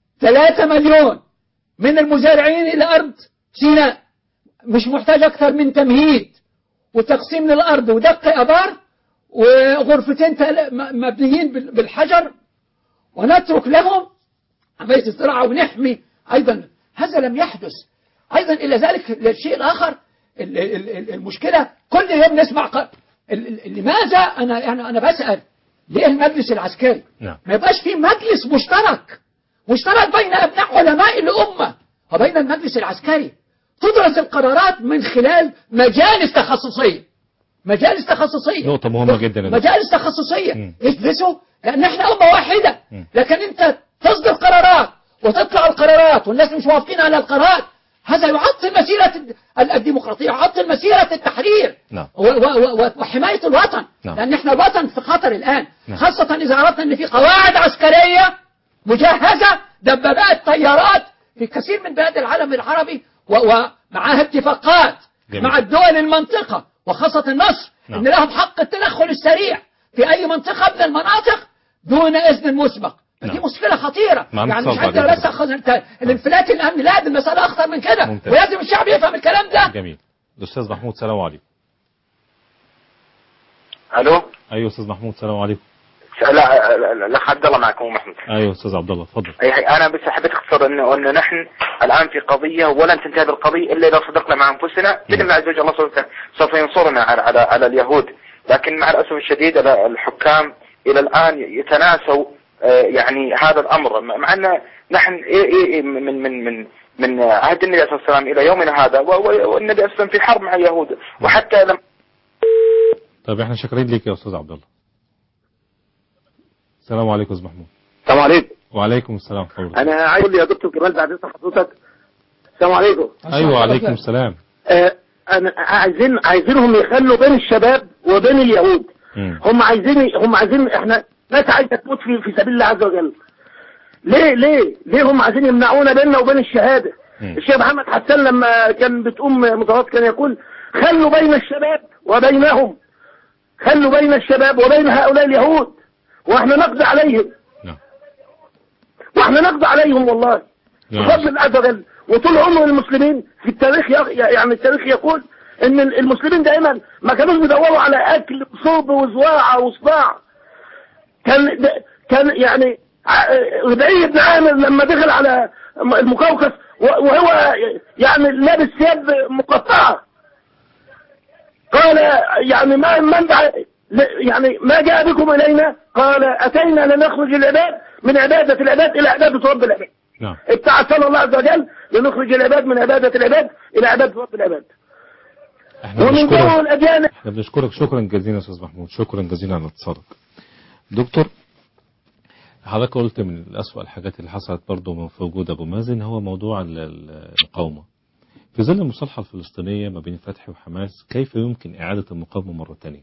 3 مليون من المزارعين إلى أرض سيناء مش محتاج أكثر من تمهيد وتقسيم للأرض ودق أبار وغرفتين تل- م- مبنيين بال- بالحجر ونترك لهم عملية الزراعة ونحمي أيضا هذا لم يحدث أيضا إلى ذلك الشيء الآخر ال- ال- ال- المشكلة كل يوم نسمع ق- ال- ال- لماذا أنا يعني أنا بسأل ليه المجلس العسكري نعم. ما يبقاش في مجلس مشترك مشترك بين أبناء علماء الأمة وبين المجلس العسكري تدرس القرارات من خلال مجالس تخصصية مجالس تخصصية نقطة مهمة جدا يا دكتور. مجالس تخصصية مم. يدرسوا لأن احنا أمة واحدة مم. لكن أنت تصدر قرارات وتطلع القرارات والناس مش موافقين على القرارات هذا يعطل مسيرة ال- الديمقراطية يعطل مسيرة التحرير نعم. و- و- و- وحماية الوطن نعم. لأن احنا الوطن في خطر الآن نعم. خاصة إذا عرفنا أن في قواعد عسكرية مجهزة دبابات طيارات في كثير من بلاد العالم العربي و- ومعها اتفاقات جميل. مع الدول المنطقة وخاصة مصر نعم. أن لهم حق التدخل السريع في أي منطقة من المناطق دون إذن مسبق دي نعم. مشكلة خطيرة مع يعني مش اتصال عندنا بعد بس أخذ انت الانفلات الأمن لا دي المسألة أخطر من كده ممتاز. ولازم الشعب يفهم الكلام ده جميل الأستاذ محمود سلام عليكم الو أيوه أستاذ محمود سلام عليكم لا لا- الاخ عبد الله معكم محمود أيوه أستاذ عبد الله اتفضل اي حي- انا بس حبيت اختصر انه انه نحن الان في قضيه ولن تنتهي هذه القضيه الا اذا صدقنا مع انفسنا باذن الله عز وجل الله سوف سوف ينصرنا على على على اليهود لكن مع الاسف الشديد ال- الحكام الى الان يتناسوا آه، يعني هذا الامر مع ان نحن إيه- إيه- إيه من من من من عهد النبي عليه الصلاه والسلام الى يومنا هذا و- و- والنبي عليه الصلاه والسلام في حرب مع اليهود وحتى لم طيب احنا شاكرين ليك يا أستاذ عبد الله السلام عليكم أستاذ محمود السلام عليكم وعليكم السلام ورحمة الله انا عايز اقول يا دكتور جمال بعد اذن حضرتك السلام عليكم أيوه وعليكم السلام آه انا عايزين عايزينهم يخلوا بين الشباب وبين اليهود مم. هم عايزين هم عايزين احنا ناس عايزه تموت في في سبيل الله عز وجل ليه ليه ليه هم عايزين يمنعونا بيننا وبين الشهاده مم. الشيخ محمد حسان لما كان بتقوم متوسط كان يقول خلوا بين الشباب وبينهم خلوا بين الشباب وبين هؤلاء اليهود واحنا نقضي عليهم نعم واحنا نقضي عليهم والله نعم. بفضل الله عز وجل وطول عمر المسلمين في التاريخ ي- يعني التاريخ يقول ان المسلمين دائما ما كانوش بيدوروا على اكل وشرب وزواعه وصداع كان د- كان يعني ع- ربعي بن عامر لما دخل على م- المقوقس و- وهو يعني لابس ثياب مقطعه قال يعني ما من دع- ل- يعني ما جاء بكم الينا قال اتينا لنخرج العباد من عباده العباد الى عباده رب العباد نعم ابتعثنا الله عز وجل لنخرج العباد من عباده العباد الى عباده رب العباد احنا ومن دون بنشكرك الاديان احنا بنشكرك شكرا جزيلا يا استاذ محمود شكرا جزيلا على اتصالك دكتور حضرتك قلت من الأسوأ الحاجات اللي حصلت برضه من في وجود أبو مازن هو موضوع ال- ال- المقاومة في ظل المصالحة الفلسطينية ما بين فتح وحماس كيف يمكن إعادة المقاومة مرة ثانية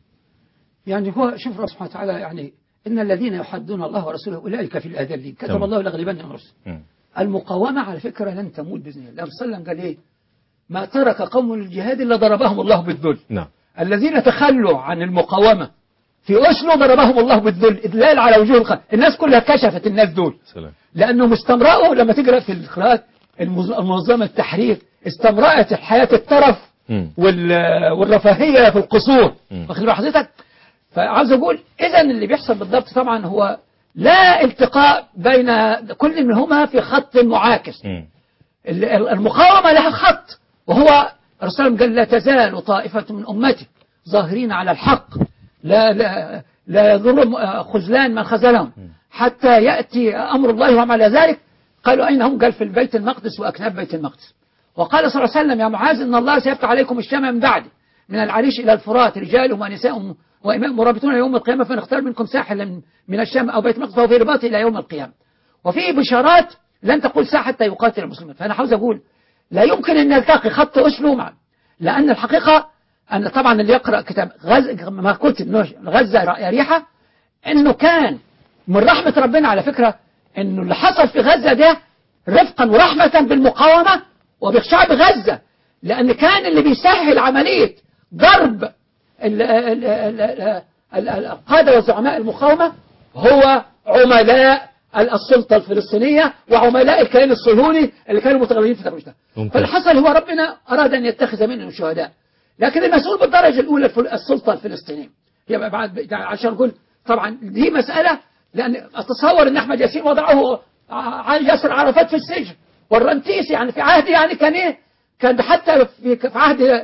يعني هو شوف رب سبحانه وتعالى يعني إن الذين يحدون الله ورسوله أولئك في الأذلين كتب تمام. الله لأغلبن من الرسل مم. المقاومة على فكرة لن تموت بإذن الله الرسول صلى الله عليه وسلم قال إيه ما ترك قوم الجهاد إلا ضربهم الله بالذل نعم الذين تخلوا عن المقاومة في أسلو ضربهم الله بالذل إدلال على وجوه الخلق الناس كلها كشفت الناس دول سلام لأنهم استمرأوا لما تقرأ في القراءات المز- المنظمة التحرير استمرأت الحياة الترف مم. وال- والرفاهية في القصور مم. واخد بال حضرتك فعاوز أقول إذا اللي بيحصل بالضبط طبعا هو لا التقاء بين كل منهما في خط معاكس مم. ال- ال- المقاومة لها خط وهو الرسول قال لا تزال طائفة من أمتي ظاهرين على الحق لا لا لا يضر آه، خذلان من خذلهم حتى يأتي أمر الله وهم على ذلك قالوا أين هم قال في البيت المقدس وأكناف بيت المقدس وقال صلى الله عليه وسلم يا معاذ إن الله سيفتح عليكم الشام من بعد من العريش إلى الفرات رجال ونساء وإمام مرابطون يوم القيامة فنختار منكم ساحلا من الشام أو بيت المقدس فهو في رباط إلى يوم القيامة وفي بشارات لن تقول ساعة حتى يقاتل المسلمين فأنا عاوز أقول لا يمكن أن نلتقي خط أسلو مع لأن الحقيقة أن طبعا اللي يقرأ كتاب غز ما كتب نوش- غزة يا ريحة أنه كان من رحمة ربنا على فكرة أنه اللي حصل في غزة ده رفقا ورحمة بالمقاومة وبشعب غزة لأن كان اللي بيسهل عملية ضرب ال- ال- ال- ال- ال- القادة وزعماء المقاومة هو عملاء السلطة الفلسطينية وعملاء الكيان الصهيوني اللي كانوا متغيرين في ترويج ده ممتاز. فالحصل هو ربنا أراد أن يتخذ منهم شهداء لكن المسؤول بالدرجة الأولى الفل- السلطة الفلسطينية يبقى بعد يعني عشان نقول طبعا دي مسألة لأن أتصور أن أحمد ياسين وضعه ع- ياسر عرفات في السجن والرنتيسي يعني في عهد يعني كان إيه كان حتى في في عهد ال-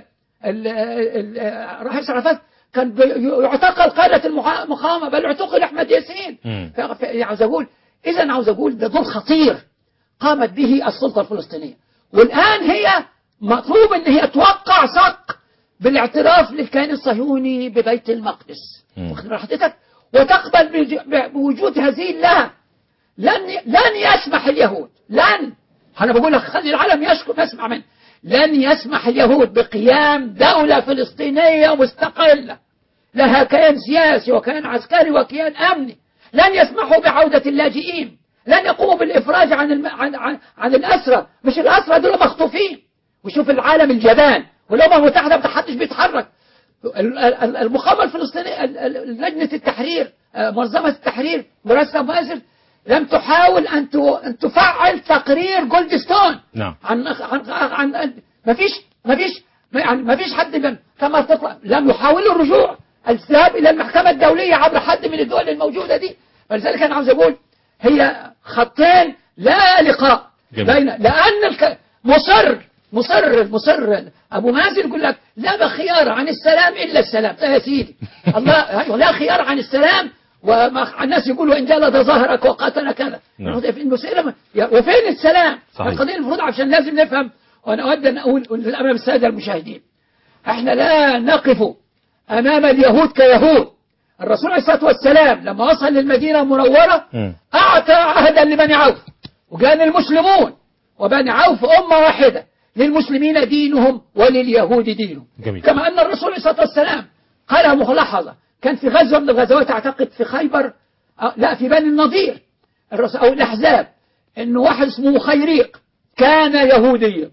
ال- الرئيس عرفات كان بي- يعتقل قادة المحا- المقاومة بل اعتقل أحمد ياسين مم. ف- ف- يعني عاوز أقول إذا عاوز أقول ده دور خطير قامت به السلطة الفلسطينية والآن هي مطلوب أن هي توقع صق بالاعتراف للكيان الصهيوني ببيت المقدس مم. واخد بال حضرتك وتقبل بج- بوجود هذه الله لن لن يسمح اليهود لن انا بقول لك خلي العالم يشكر يسمع منه لن يسمح اليهود بقيام دولة فلسطينية مستقلة لها كيان سياسي وكيان عسكري وكيان أمني لن يسمحوا بعودة اللاجئين لن يقوموا بالإفراج عن الم... عن, عن, عن الأسرى مش الأسرى دول مخطوفين وشوف العالم الجبان والأمم المتحدة ما حدش بيتحرك ال- ال- المقاومة الفلسطينية ال- ال- لجنة التحرير آه، منظمة التحرير دراسة مازن لم تحاول أن ت- أن تفعل تقرير جولدستون نعم عن عن عن, عن ما فيش ما فيش يعني ما فيش حد من كما تطلع لم يحاولوا الرجوع الذهاب الى المحكمه الدوليه عبر حد من الدول الموجوده دي فلذلك انا عاوز اقول هي خطين لا لقاء جميل. بين لان الك... مصر مصر مصر ابو مازن يقول لك لا خيار عن السلام الا السلام ده يا سيدي الله أيوة، لا خيار عن السلام وما الناس يقولوا ان جلد ظهرك وقاتل كذا نعم. في المسلمة وفين السلام صحيح. القضية المفروض عشان لازم نفهم وانا اود ان اقول امام الساده المشاهدين احنا لا نقف امام اليهود كيهود الرسول عليه الصلاه والسلام لما وصل للمدينه المنوره مم. اعطى عهدا لبني عوف وكان المسلمون وبني عوف امه واحده للمسلمين دينهم ولليهود دينهم جميل. كما ان الرسول عليه الصلاه والسلام قالها ملاحظه كان في غزوه من الغزوات اعتقد في خيبر أو لا في بني النضير الرسول او الاحزاب انه واحد اسمه مخيريق كان يهوديا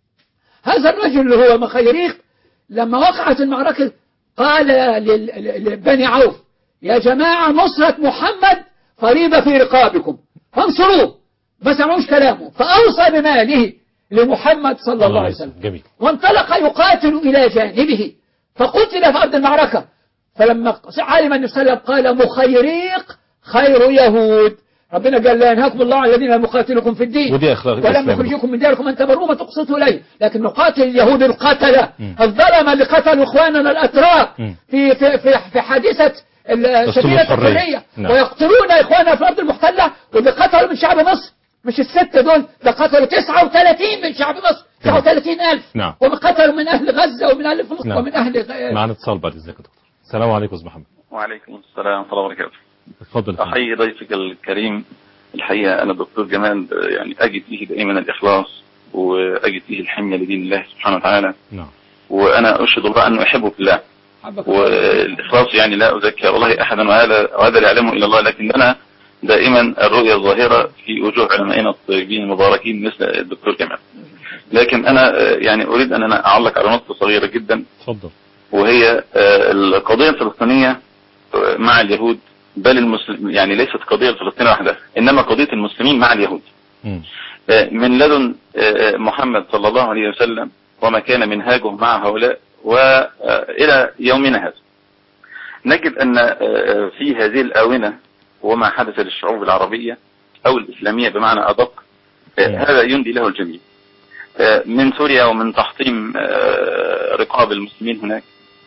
هذا الرجل اللي هو مخيريق لما وقعت المعركة قال لل- لبني عوف يا جماعة نصرة محمد فريضة في رقابكم فانصروه ما سمعوش كلامه فأوصى بماله لمحمد صلى الله عليه وسلم جميل وانطلق يقاتل إلى جانبه فقتل في أرض المعركة فلما علم النبي صلى الله عليه وسلم قال مخيريق خير يهود ربنا قال لا ينهاكم الله عن الذين لم يقاتلكم في الدين ودي أخلاق ولم الإسلام. يخرجوكم من دياركم أن تبروا ما تقسطوا إليه لكن نقاتل اليهود القتلة مم. الظلمة اللي قتلوا إخواننا الأتراك مم. في في في, في حادثة ال- سفينة الحرية. الحرية نعم. ويقتلون إخواننا في الأرض المحتلة واللي قتلوا من شعب مصر مش الستة دول ده قتلوا 39 من شعب مصر 39 ألف نعم. وقتلوا من أهل غزة ومن أهل فلسطين نعم. ومن أهل غ- معنا اتصال بعد اذنك يا دكتور السلام عليكم استاذ محمد وعليكم السلام ورحمة الله وبركاته اتفضل يا فندم. أحيي ضيفك الكريم الحقيقة أنا دكتور جمال يعني أجد فيه دائما الإخلاص وأجد فيه الحمية لدين الله سبحانه وتعالى نعم وأنا أشهد الله أنه أحبه في الله حبك والإخلاص يعني لا أذكر والله أحدا وهذا وهذا لا يعلمه إلا الله لكن أنا دائما الرؤية الظاهرة في وجوه علمائنا الطيبين المباركين مثل الدكتور جمال لكن أنا آه، يعني أريد أن أنا أعلق على نقطة صغيرة جدا اتفضل وهي آه، القضية الفلسطينية آه، مع اليهود بل المسلم يعني ليست قضية الفلسطينية وحدها إنما قضية المسلمين مع اليهود مم. آه، من لدن آه، محمد صلى الله عليه وسلم وما كان منهاجه مع هؤلاء وإلى يومنا هذا نجد أن آه، في هذه الآونة وما حدث للشعوب العربية أو الإسلامية بمعنى أدق آه، مم. هذا يندي له الجميع آه، من سوريا ومن تحطيم آه، رقاب المسلمين هناك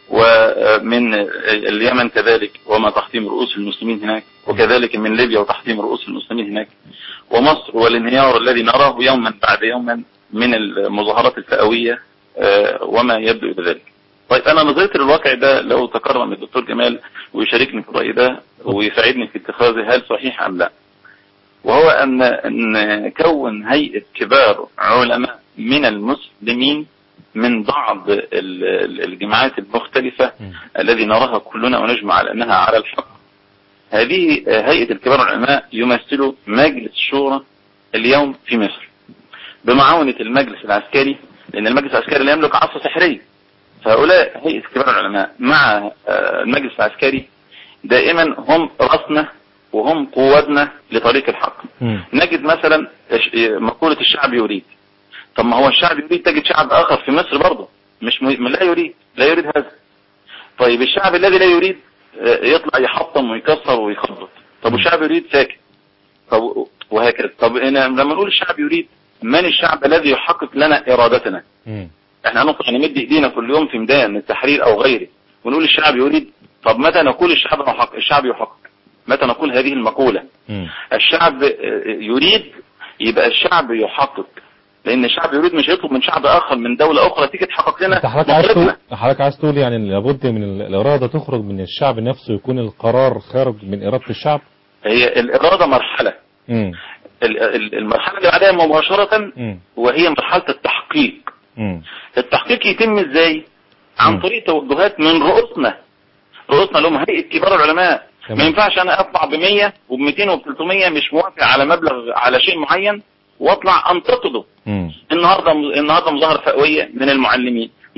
ومن اليمن كذلك وما تحطيم رؤوس المسلمين هناك وكذلك من ليبيا وتحطيم رؤوس المسلمين هناك ومصر والانهيار الذي نراه يوما بعد يوما من المظاهرات الفئوية آه، وما يبدو إلى ذلك طيب أنا نظرت للواقع ده لو تكرم الدكتور جمال ويشاركني في الرأي ده ويساعدني في اتخاذه هل صحيح أم لا وهو أن أن كون هيئة كبار علماء من المسلمين من بعض ال- ال- الجماعات المختلفة مم. الذي نراها كلنا ونجمع على أنها على الحق هذه هيئة الكبار العلماء يمثل مجلس الشورى اليوم في مصر بمعاونة المجلس العسكري لأن المجلس العسكري لا يملك عصا سحرية فهؤلاء هيئة كبار العلماء مع آه، المجلس العسكري دائما هم رأسنا وهم قوتنا لطريق الحق مم. نجد مثلا إش- مقولة الشعب يريد طب ما هو الشعب يريد تجد شعب آخر في مصر برضه مش م... لا يريد لا يريد هذا طيب الشعب الذي لا يريد آه، يطلع يحطم ويكسر ويخبط طب والشعب يريد ساكت طب وهكذا طب إن- لما نقول الشعب يريد من الشعب الذي يحقق لنا إرادتنا مم. احنا هنطلع نمد ايدينا كل يوم في ميدان التحرير او غيره ونقول الشعب يريد طب متى نقول الشعب يحقق الشعب يحقق متى نقول هذه المقولة مم. الشعب آه، يريد يبقى الشعب يحقق لان الشعب يريد مش هيطلب من شعب اخر من دولة اخرى تيجي تحقق لنا انت حضرتك عايز مطلبنا. تقول حضرتك عايز تقول يعني لابد من ال- الاراده تخرج من الشعب نفسه يكون القرار خارج من اراده الشعب هي الإرادة مرحلة مم. ال- ال- المرحلة اللي بعدها مباشرة مم. وهي مرحلة التحقيق مم. التحقيق يتم ازاي عن مم. طريق توجهات من رؤوسنا رؤوسنا اللي هم هيئة كبار العلماء تمام. ما ينفعش انا اطلع ب 100 وب 200 وب 300 مش موافق على مبلغ على شيء معين واطلع انتقده مم. النهارده النهارده مظاهره فئويه من المعلمين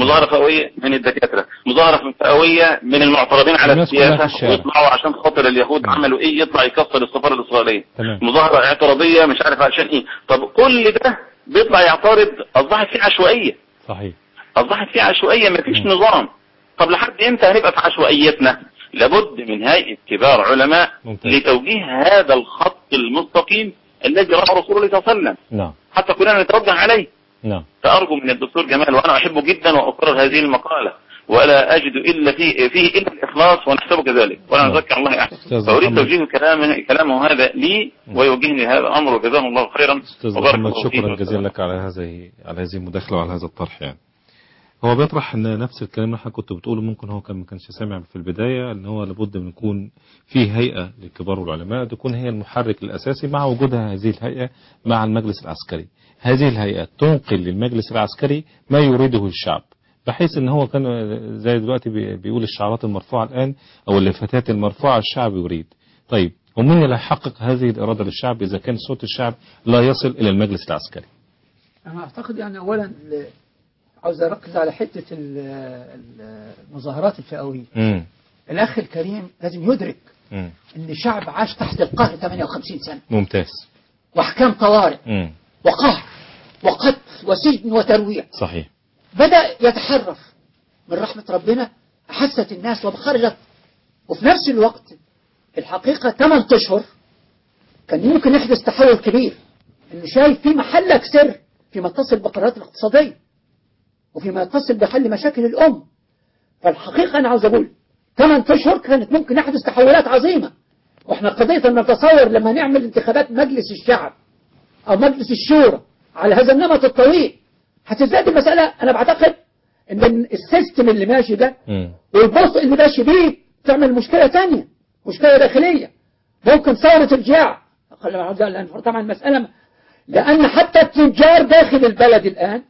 مظاهرة فئوية من الدكاترة مظاهرة فئوية من المعترضين على الناس كلها في السياسة الشارع. ويطلعوا عشان خاطر اليهود عملوا ايه يطلع يكسر السفارة الإسرائيلية تمام. مظاهرة اعتراضية مش عارف عشان ايه طب كل ده بيطلع يعترض أصبحت فيه عشوائية صحيح أصبحت فيه عشوائية مفيش مم. نظام طب لحد امتى هنبقى في عشوائيتنا لابد من هيئة كبار علماء ممتاز. لتوجيه هذا الخط المستقيم الذي رأى رسول الله صلى الله عليه وسلم نعم حتى كلنا نتوجه عليه نعم فأرجو من الدكتور جمال وأنا أحبه جدا وأكرر هذه المقالة ولا أجد إلا فيه, فيه إلا الإخلاص ونحسبه كذلك ولا نعم. نذكر الله أحد أستاذ فأريد محمد. توجيه كلامه, كلامه هذا لي ويوجهني هذا الأمر وجزاه الله خيرا أستاذ وبارك محمد الله فيه شكرا جزيلا لك على هذه على هذه المداخلة وعلى هذا الطرح يعني هو بيطرح ان نفس الكلام اللي حضرتك كنت بتقوله ممكن هو كان ما كانش سامع في البداية ان هو لابد من يكون في هيئة للكبار والعلماء تكون هي المحرك الاساسي مع وجودها هذه الهيئة مع المجلس العسكري هذه الهيئة تنقل للمجلس العسكري ما يريده الشعب بحيث ان هو كان زي دلوقتي بي- بيقول الشعارات المرفوعة الان او اللفتات المرفوعة الشعب يريد طيب ومين اللي هيحقق هذه الإرادة للشعب إذا كان صوت الشعب لا يصل إلى المجلس العسكري أنا أعتقد يعني أولا ال- عاوز أركز على حتة ال- ال- المظاهرات الفئوية مم. الأخ الكريم لازم يدرك مم. أن الشعب عاش تحت القهر 58 سنة ممتاز وأحكام طوارئ مم. وقهر وقتل وسجن وترويع صحيح بدأ يتحرف من رحمة ربنا أحست الناس وخرجت وفي نفس الوقت الحقيقة 8 أشهر كان يمكن يحدث تحول كبير إنه شايف في محلك سر فيما يتصل بالقرارات الاقتصادية وفيما يتصل بحل مشاكل الأم فالحقيقة أنا عاوز أقول 8 أشهر كانت ممكن يحدث تحولات عظيمة واحنا قضية أن نتصور لما نعمل انتخابات مجلس الشعب أو مجلس الشورى على هذا النمط الطويل هتزداد المسألة أنا بعتقد إن السيستم اللي ماشي ده مم. والبطء اللي ماشي بيه تعمل مشكلة تانية مشكلة داخلية ممكن ثورة الجاع لأن طبعا المسألة لأن حتى التجار داخل البلد الآن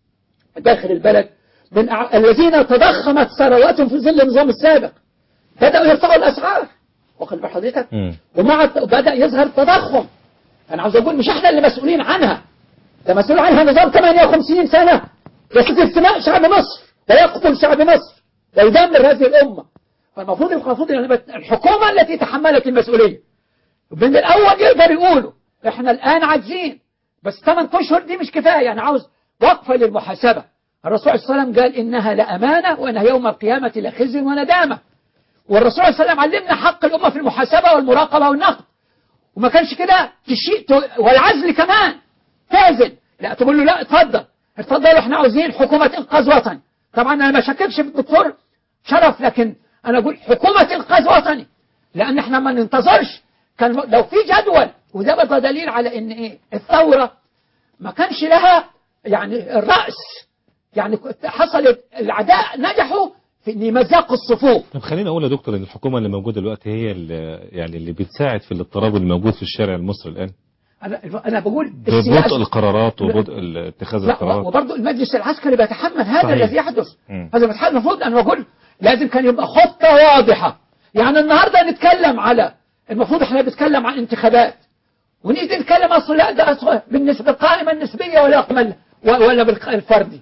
داخل البلد من أع- الذين تضخمت ثرواتهم في ظل النظام السابق بدأوا يرفعوا الأسعار واخد بال حضرتك مم. ومع الت- بدأ يظهر تضخم أنا عاوز أقول مش إحنا اللي مسؤولين عنها ده مسؤول عنها نظام 58 سنة يستهدف سماء شعب مصر ويقتل شعب مصر ويدمر هذه الأمة فالمفروض المفروض يعني الحكومة التي تحملت المسؤولية من الأول يقدر يقولوا إحنا الآن عاجزين بس 8 أشهر دي مش كفاية أنا عاوز وقفة للمحاسبة الرسول صلى الله عليه وسلم قال إنها لأمانة وإنها يوم القيامة لخزي وندامة والرسول صلى الله عليه وسلم علمنا حق الأمة في المحاسبة والمراقبة والنقد وما كانش كده تشيء ت- والعزل كمان تازل لا تقول له لا اتفضل اتفضل احنا عاوزين حكومة انقاذ وطني طبعا انا ما شككش بالدكتور شرف لكن انا اقول حكومة انقاذ وطني لان احنا ما ننتظرش كان م- لو في جدول وده برضه دليل على ان ايه الثورة ما كانش لها يعني الرأس يعني كنت- حصلت الأعداء نجحوا في ان يمزقوا الصفوف طب خليني اقول يا دكتور ان الحكومه اللي موجوده دلوقتي هي اللي يعني اللي بتساعد في الاضطراب اللي موجود في الشارع المصري الان انا انا بقول ببطء السياسة- القرارات وبطء ال- اتخاذ لا القرارات وبرضه المجلس العسكري بيتحمل هذا صحيح. الذي يحدث مم. هذا بيتحمل المفروض انا بقول لازم كان يبقى خطه واضحه يعني النهارده نتكلم على المفروض احنا بنتكلم عن انتخابات ونيجي نتكلم اصل لا ده أصل بالنسبه القائمه النسبيه ولا أقبل ولا بالفردي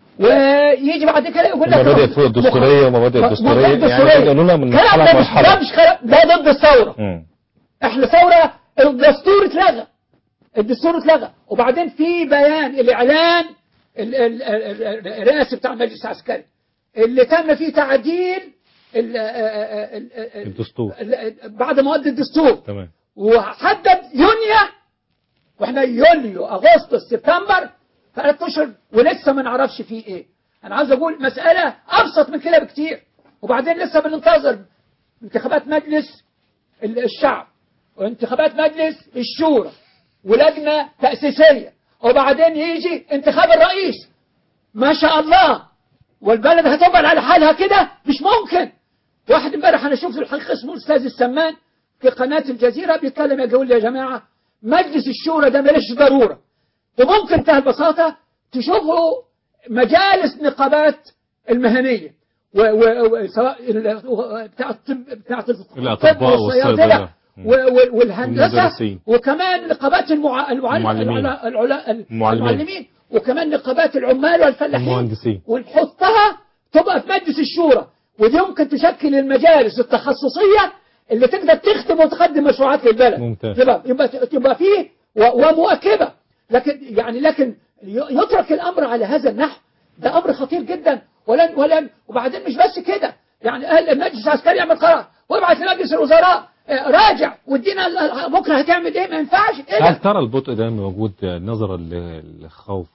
ويجي بعد كده يقول لك مبادئ فوق الدستورية ومبادئ الدستورية، يعني يقولوا لنا من كلام مرحلة ده مش لمرحلة. ده مش كلام ده ضد الثوره مم. احنا ثورة الدستور اتلغى الدستور اتلغى وبعدين في بيان الاعلان ال- ال- ال- ال- الرئاسي بتاع المجلس العسكري اللي تم فيه تعديل ال- ال- ال- الدستور ال- بعد مواد الدستور تمام وحدد يونيو واحنا يوليو اغسطس سبتمبر ثلاث اشهر ولسه ما نعرفش فيه ايه انا عاوز اقول مساله ابسط من كده بكتير وبعدين لسه بننتظر انتخابات مجلس ال- الشعب وانتخابات مجلس الشورى ولجنه تاسيسيه وبعدين يجي انتخاب الرئيس ما شاء الله والبلد هتقبل على حالها كده مش ممكن واحد امبارح انا شفت الحقيقه اسمه الاستاذ السمان في قناه الجزيره بيتكلم يقول لي يا جماعه مجلس الشورى ده ماليش ضروره وممكن بتاع البساطه تشوفوا مجالس نقابات المهنيه و و و سواء ال- بتاع الطب بتاع الطب الأطباء والصيدلة. و- و- والهندسه والمدرسين. وكمان نقابات المع... المع... المعلمين. العلا- العلا- المعلمين. المعلمين وكمان نقابات العمال والفلاحين المهندسين. ونحطها تبقى في مجلس الشورى ودي ممكن تشكل المجالس التخصصية اللي تقدر تخدم وتقدم مشروعات للبلد ممتاز. يبقى يبقى يبقى فيه و- ومواكبة لكن يعني لكن ي- يترك الأمر على هذا النحو ده أمر خطير جدا ولن ولن وبعدين مش بس كده يعني أهل المجلس العسكري يعمل قرار ويبعث لمجلس الوزراء آه، راجع وادينا ال- ال- بكره هتعمل ايه ما ينفعش ايه هل ده؟ ترى البطء ده موجود نظرا للخوف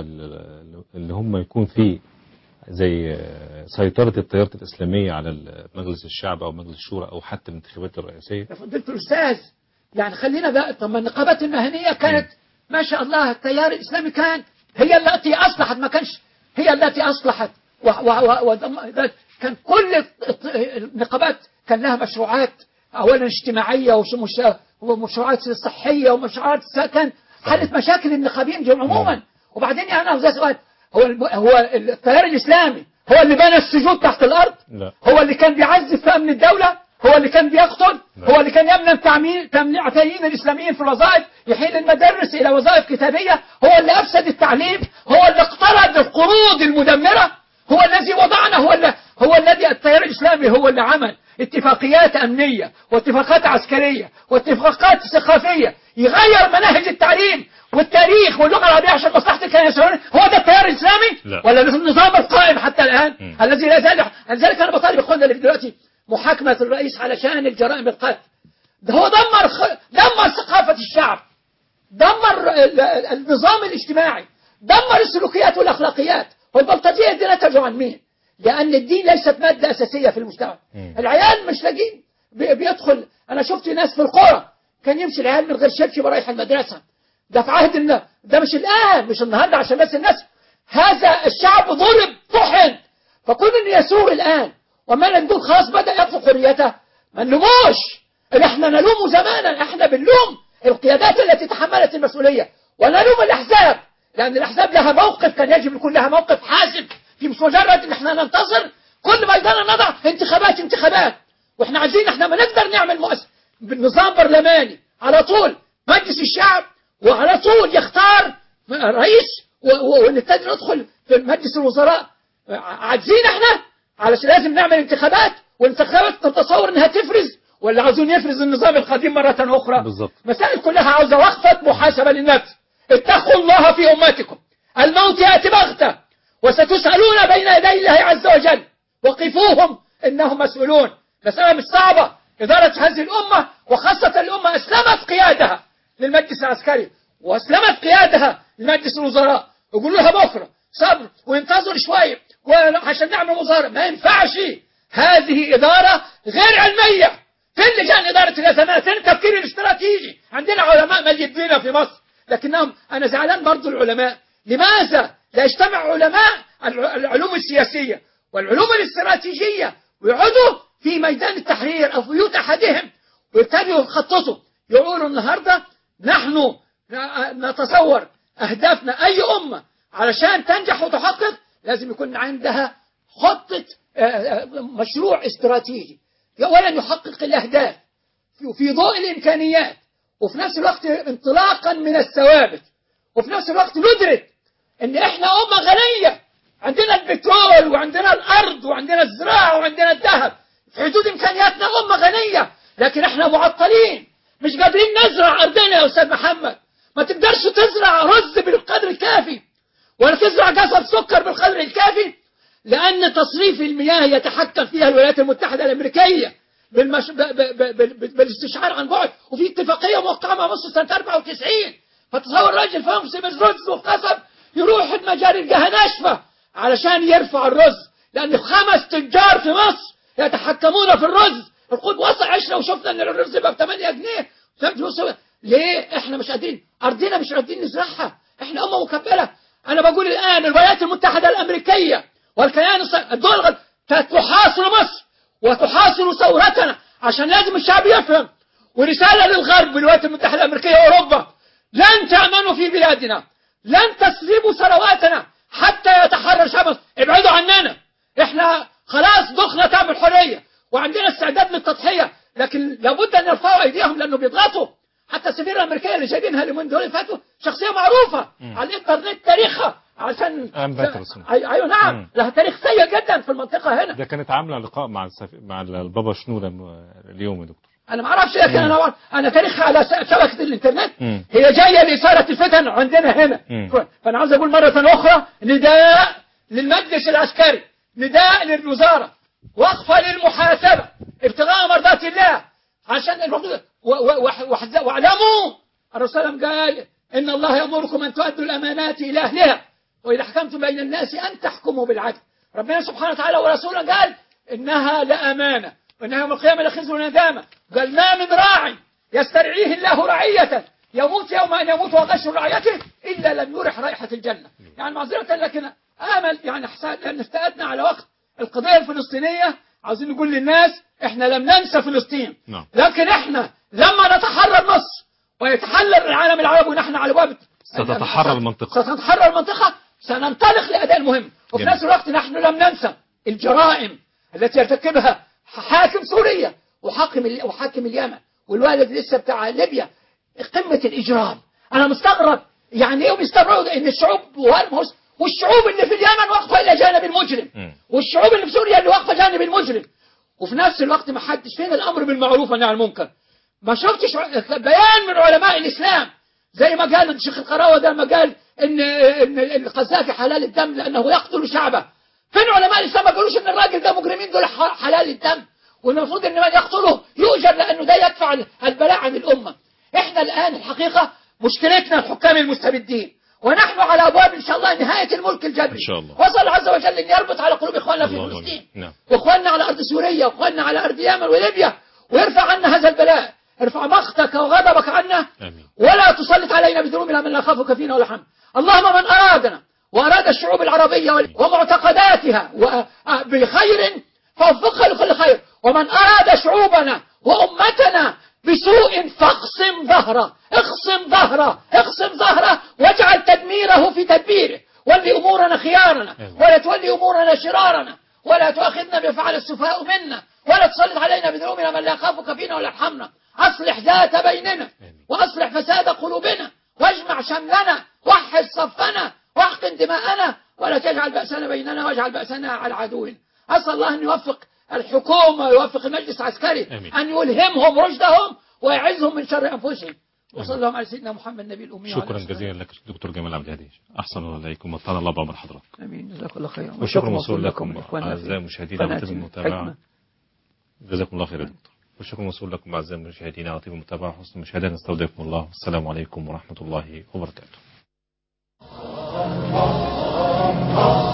واللي هم يكون فيه زي سيطرة التيارات الإسلامية على مجلس الشعب أو مجلس الشورى أو حتى الانتخابات الرئاسية يا فضيلة الأستاذ يعني خلينا بقى طب ما النقابات المهنية كانت ما شاء الله التيار الإسلامي كان هي التي أصلحت ما كانش هي التي أصلحت و و و و ده كان كل الت- النقابات كان لها مشروعات أولا اجتماعية وش- مش- ومشروعات صحية ومشروعات سكن حلت مشاكل النقابين دول عموما وبعدين يعني أنا عاوز سؤال هو الم- هو التيار الإسلامي هو اللي بنى السجود تحت الأرض لا هو اللي كان بيعزز في أمن الدولة هو اللي كان بيقتل هو اللي كان يمنع تعميم تمنيع تعيين الإسلاميين في الوظائف يحيل المدرس إلى وظائف كتابية هو اللي أفسد التعليم هو اللي اقترض القروض المدمرة هو الذي وضعنا هو اللي هو الذي التيار الإسلامي هو اللي عمل اتفاقيات أمنية واتفاقات عسكرية واتفاقات ثقافية يغير مناهج التعليم والتاريخ واللغة العربية عشان مصلحة الكيان هو ده التيار الإسلامي لا. ولا النظام القائم حتى الآن مم. الذي لا زال لذلك أنا بطالب إخواننا اللي دلوقتي محاكمة الرئيس علشان الجرائم القتل ده هو دمر خ... دمر ثقافة الشعب دمر ال- ال- النظام الاجتماعي دمر السلوكيات والأخلاقيات والبلطجية دي نتجوا عن مين لأن الدين ليست مادة أساسية في المجتمع مم. العيال مش لاقين بي- بيدخل أنا شفت ناس في القرى كان يمشي العيال من غير شبشب رايح المدرسة ده في عهد الن... ده مش الآن مش النهاردة عشان بس الناس هذا الشعب ضرب طحن فكون ان يسوع الآن وما نقول خلاص بدأ يطلق حريته ما نلوموش إن احنا نلوم زمانا احنا بنلوم القيادات التي تحملت المسؤولية ونلوم الأحزاب لأن الأحزاب لها موقف كان يجب يكون لها موقف حاسم في مش مجرد ان احنا ننتصر كل ما يقدرنا نضع انتخابات انتخابات واحنا عايزين احنا ما نقدر نعمل مؤسسة بالنظام برلماني على طول مجلس الشعب وعلى طول يختار رئيس و- و- ونبتدي ندخل في مجلس الوزراء عاجزين احنا علشان لازم نعمل انتخابات والانتخابات تتصور انها تفرز ولا عاوزين يفرز النظام القديم مرة اخرى بالظبط. مسائل كلها عاوزة وقفة محاسبة للنفس اتقوا الله في امتكم الموت يأتي بغتة وستسألون بين يدي الله عز وجل وقفوهم انهم مسؤولون مسألة مش صعبة إدارة هذه الأمة وخاصة الأمة أسلمت قيادها للمجلس العسكري وأسلمت قيادها لمجلس الوزراء يقولوا لها بكرة صبر وينتظر شوية عشان نعمل وزارة ما ينفعش هذه إدارة غير علمية فين لجان إدارة الأزمات فين التفكير الاستراتيجي عندنا علماء مجدين في مصر لكنهم أنا زعلان برضو العلماء لماذا لا يجتمع علماء الع- العلوم السياسية والعلوم الاستراتيجية ويقعدوا في ميدان التحرير أو في بيوت أحدهم ويبتدوا يخططوا يقولوا النهاردة نحن نتصور أهدافنا أي أمة علشان تنجح وتحقق لازم يكون عندها خطة آه، آه، مشروع استراتيجي أولا يحقق الأهداف في- في ضوء الإمكانيات وفي نفس الوقت انطلاقا من الثوابت وفي نفس الوقت ندرك ان احنا امه غنيه عندنا البترول وعندنا الارض وعندنا الزراعه وعندنا الذهب في حدود امكانياتنا امه غنيه لكن احنا معطلين مش قادرين نزرع ارضنا يا استاذ محمد ما تقدرش تزرع رز بالقدر الكافي ولا تزرع قصب سكر بالقدر الكافي لأن تصريف المياه يتحكم فيها الولايات المتحدة الأمريكية بالمش... ب... ب... ب... ب... بالاستشعار عن بعد وفي اتفاقية موقعة مع مصر سنة 94 فتصور راجل فمسي بالرز والقصب يروح المجاري يلقاها ناشفة علشان يرفع الرز لأن خمس تجار في مصر يتحكمون في الرز القود وصل عشرة وشفنا ان الرز يبقى ب 8 جنيه فهمت وصل- ليه احنا مش قادرين ارضنا مش قادرين نزرعها احنا امه مكبله انا بقول الان الولايات المتحده الامريكيه والكيان الص- الدول الغرب تحاصر مصر وتحاصر ثورتنا عشان لازم الشعب يفهم ورساله للغرب الولايات المتحده الامريكيه واوروبا لن تامنوا في بلادنا لن تسلبوا ثرواتنا حتى يتحرر شعب مصر ابعدوا عننا احنا خلاص دخنا تام الحريه وعندنا استعداد للتضحيه لكن لابد ان يرفعوا ايديهم لانه بيضغطوا حتى السفيره الامريكيه اللي جايبينها اليومين دول اللي فاتوا شخصيه معروفه على الانترنت تاريخها عشان آن باترسون. أي- ايوه نعم مم. لها تاريخ سيء جدا في المنطقه هنا ده كانت عامله لقاء مع السف... مع البابا شنوده م- اليوم يا دكتور انا ما اعرفش لكن انا انا تاريخها على س- شبكه الانترنت مم. هي جايه لاثاره الفتن عندنا هنا مم. ف- فانا عاوز اقول مره اخرى نداء للمجلس العسكري نداء للوزاره وقفه للمحاسبه ابتغاء مرضات الله عشان المفروض و- و- وح- وحز- واعلموا الرسول صلى الله عليه وسلم قال ان الله يامركم ان تؤدوا الامانات الى اهلها واذا حكمتم بين الناس ان تحكموا بالعدل ربنا سبحانه وتعالى ورسوله قال انها لامانه وانها يوم القيامه لخزي وندامه قال ما من راع يسترعيه الله رعيه يموت يوم ان يموت وغش رعيته الا لم يرح رائحه الجنه يعني معذره لكن امل يعني حسان لان استأدنا على وقت القضيه الفلسطينيه عاوزين نقول للناس احنا لم ننسى فلسطين نعم. لكن احنا لما نتحرر مصر ويتحرر العالم العربي ونحن على باب ستتحرر المنطقة. ستتحرر المنطقة سننطلق لأداء المهم وفي جميل. نفس الوقت نحن لم ننسى الجرائم التي يرتكبها حاكم سوريا وحاكم ال- وحاكم اليمن والوالد لسه بتاع ليبيا قمة الإجرام أنا مستغرب يعني إيه بيستغربوا إن الشعوب والمهس والشعوب اللي في اليمن واقفة إلى جانب المجرم مم. والشعوب اللي في سوريا اللي واقفة جانب المجرم وفي نفس الوقت ما حدش فين الأمر بالمعروف والنهي عن المنكر ما شفتش ع- بيان من علماء الإسلام زي ما قال الشيخ القراوة ده ما قال إن إن القذافي حلال الدم لأنه يقتل شعبه فين علماء الإسلام ما قالوش إن الراجل ده مجرمين دول ح- حلال الدم وإن المفروض إن من يقتله يؤجر لأنه ده يدفع البلاء عن الأمة إحنا الآن الحقيقة مشكلتنا الحكام المستبدين ونحن على أبواب إن شاء الله نهاية الملك الجبري إن شاء الله. وصل الله عز وجل أن يربط على قلوب إخواننا في الله فلسطين أكبر. نعم. واخواننا على ارض سوريا واخواننا على ارض اليمن وليبيا ويرفع عنا هذا البلاء ارفع مقتك وغضبك عنا آمين. ولا تسلط علينا بذنوبنا من لا يخافك فينا ولا حمد اللهم من ارادنا واراد الشعوب العربية وال- ومعتقداتها و- آه بخير فوفقها لكل خير ومن اراد شعوبنا وامتنا بسوء فاقسم ظهره اقسم ظهره اقسم ظهره واجعل تدميره في تدبيره ولي امورنا خيارنا آمين. ولا تولي امورنا شرارنا ولا تؤاخذنا بما فعل السفهاء منا ولا تسلط علينا بذنوبنا من لا يخافك فينا ولا يرحمنا اصلح ذات بيننا واصلح فساد قلوبنا واجمع شملنا وحد صفنا واحقن دماءنا ولا تجعل بأسنا بيننا واجعل بأسنا على عدونا أسأل الله أن يوفق الحكومة ويوفق المجلس العسكري آمين. أن يلهمهم رشدهم ويعزهم من شر أنفسهم وصلى الله على سيدنا محمد النبي الأمي وعلى شكرا آله وصحبه. جزيلا لك دكتور جمال عبد الهادي احسن الله اليكم وطال الله بعمر حضرتك امين جزاك الله خيرا والشكر موصول لكم لكم إخواننا في اعزائي المشاهدين على طيب قناة المتابعه حكمة. جزاكم الله خير يا دكتور والشكر موصول لكم اعزائي المشاهدين على طيب المتابعه وحسن المشاهده نستودعكم الله والسلام عليكم ورحمه الله وبركاته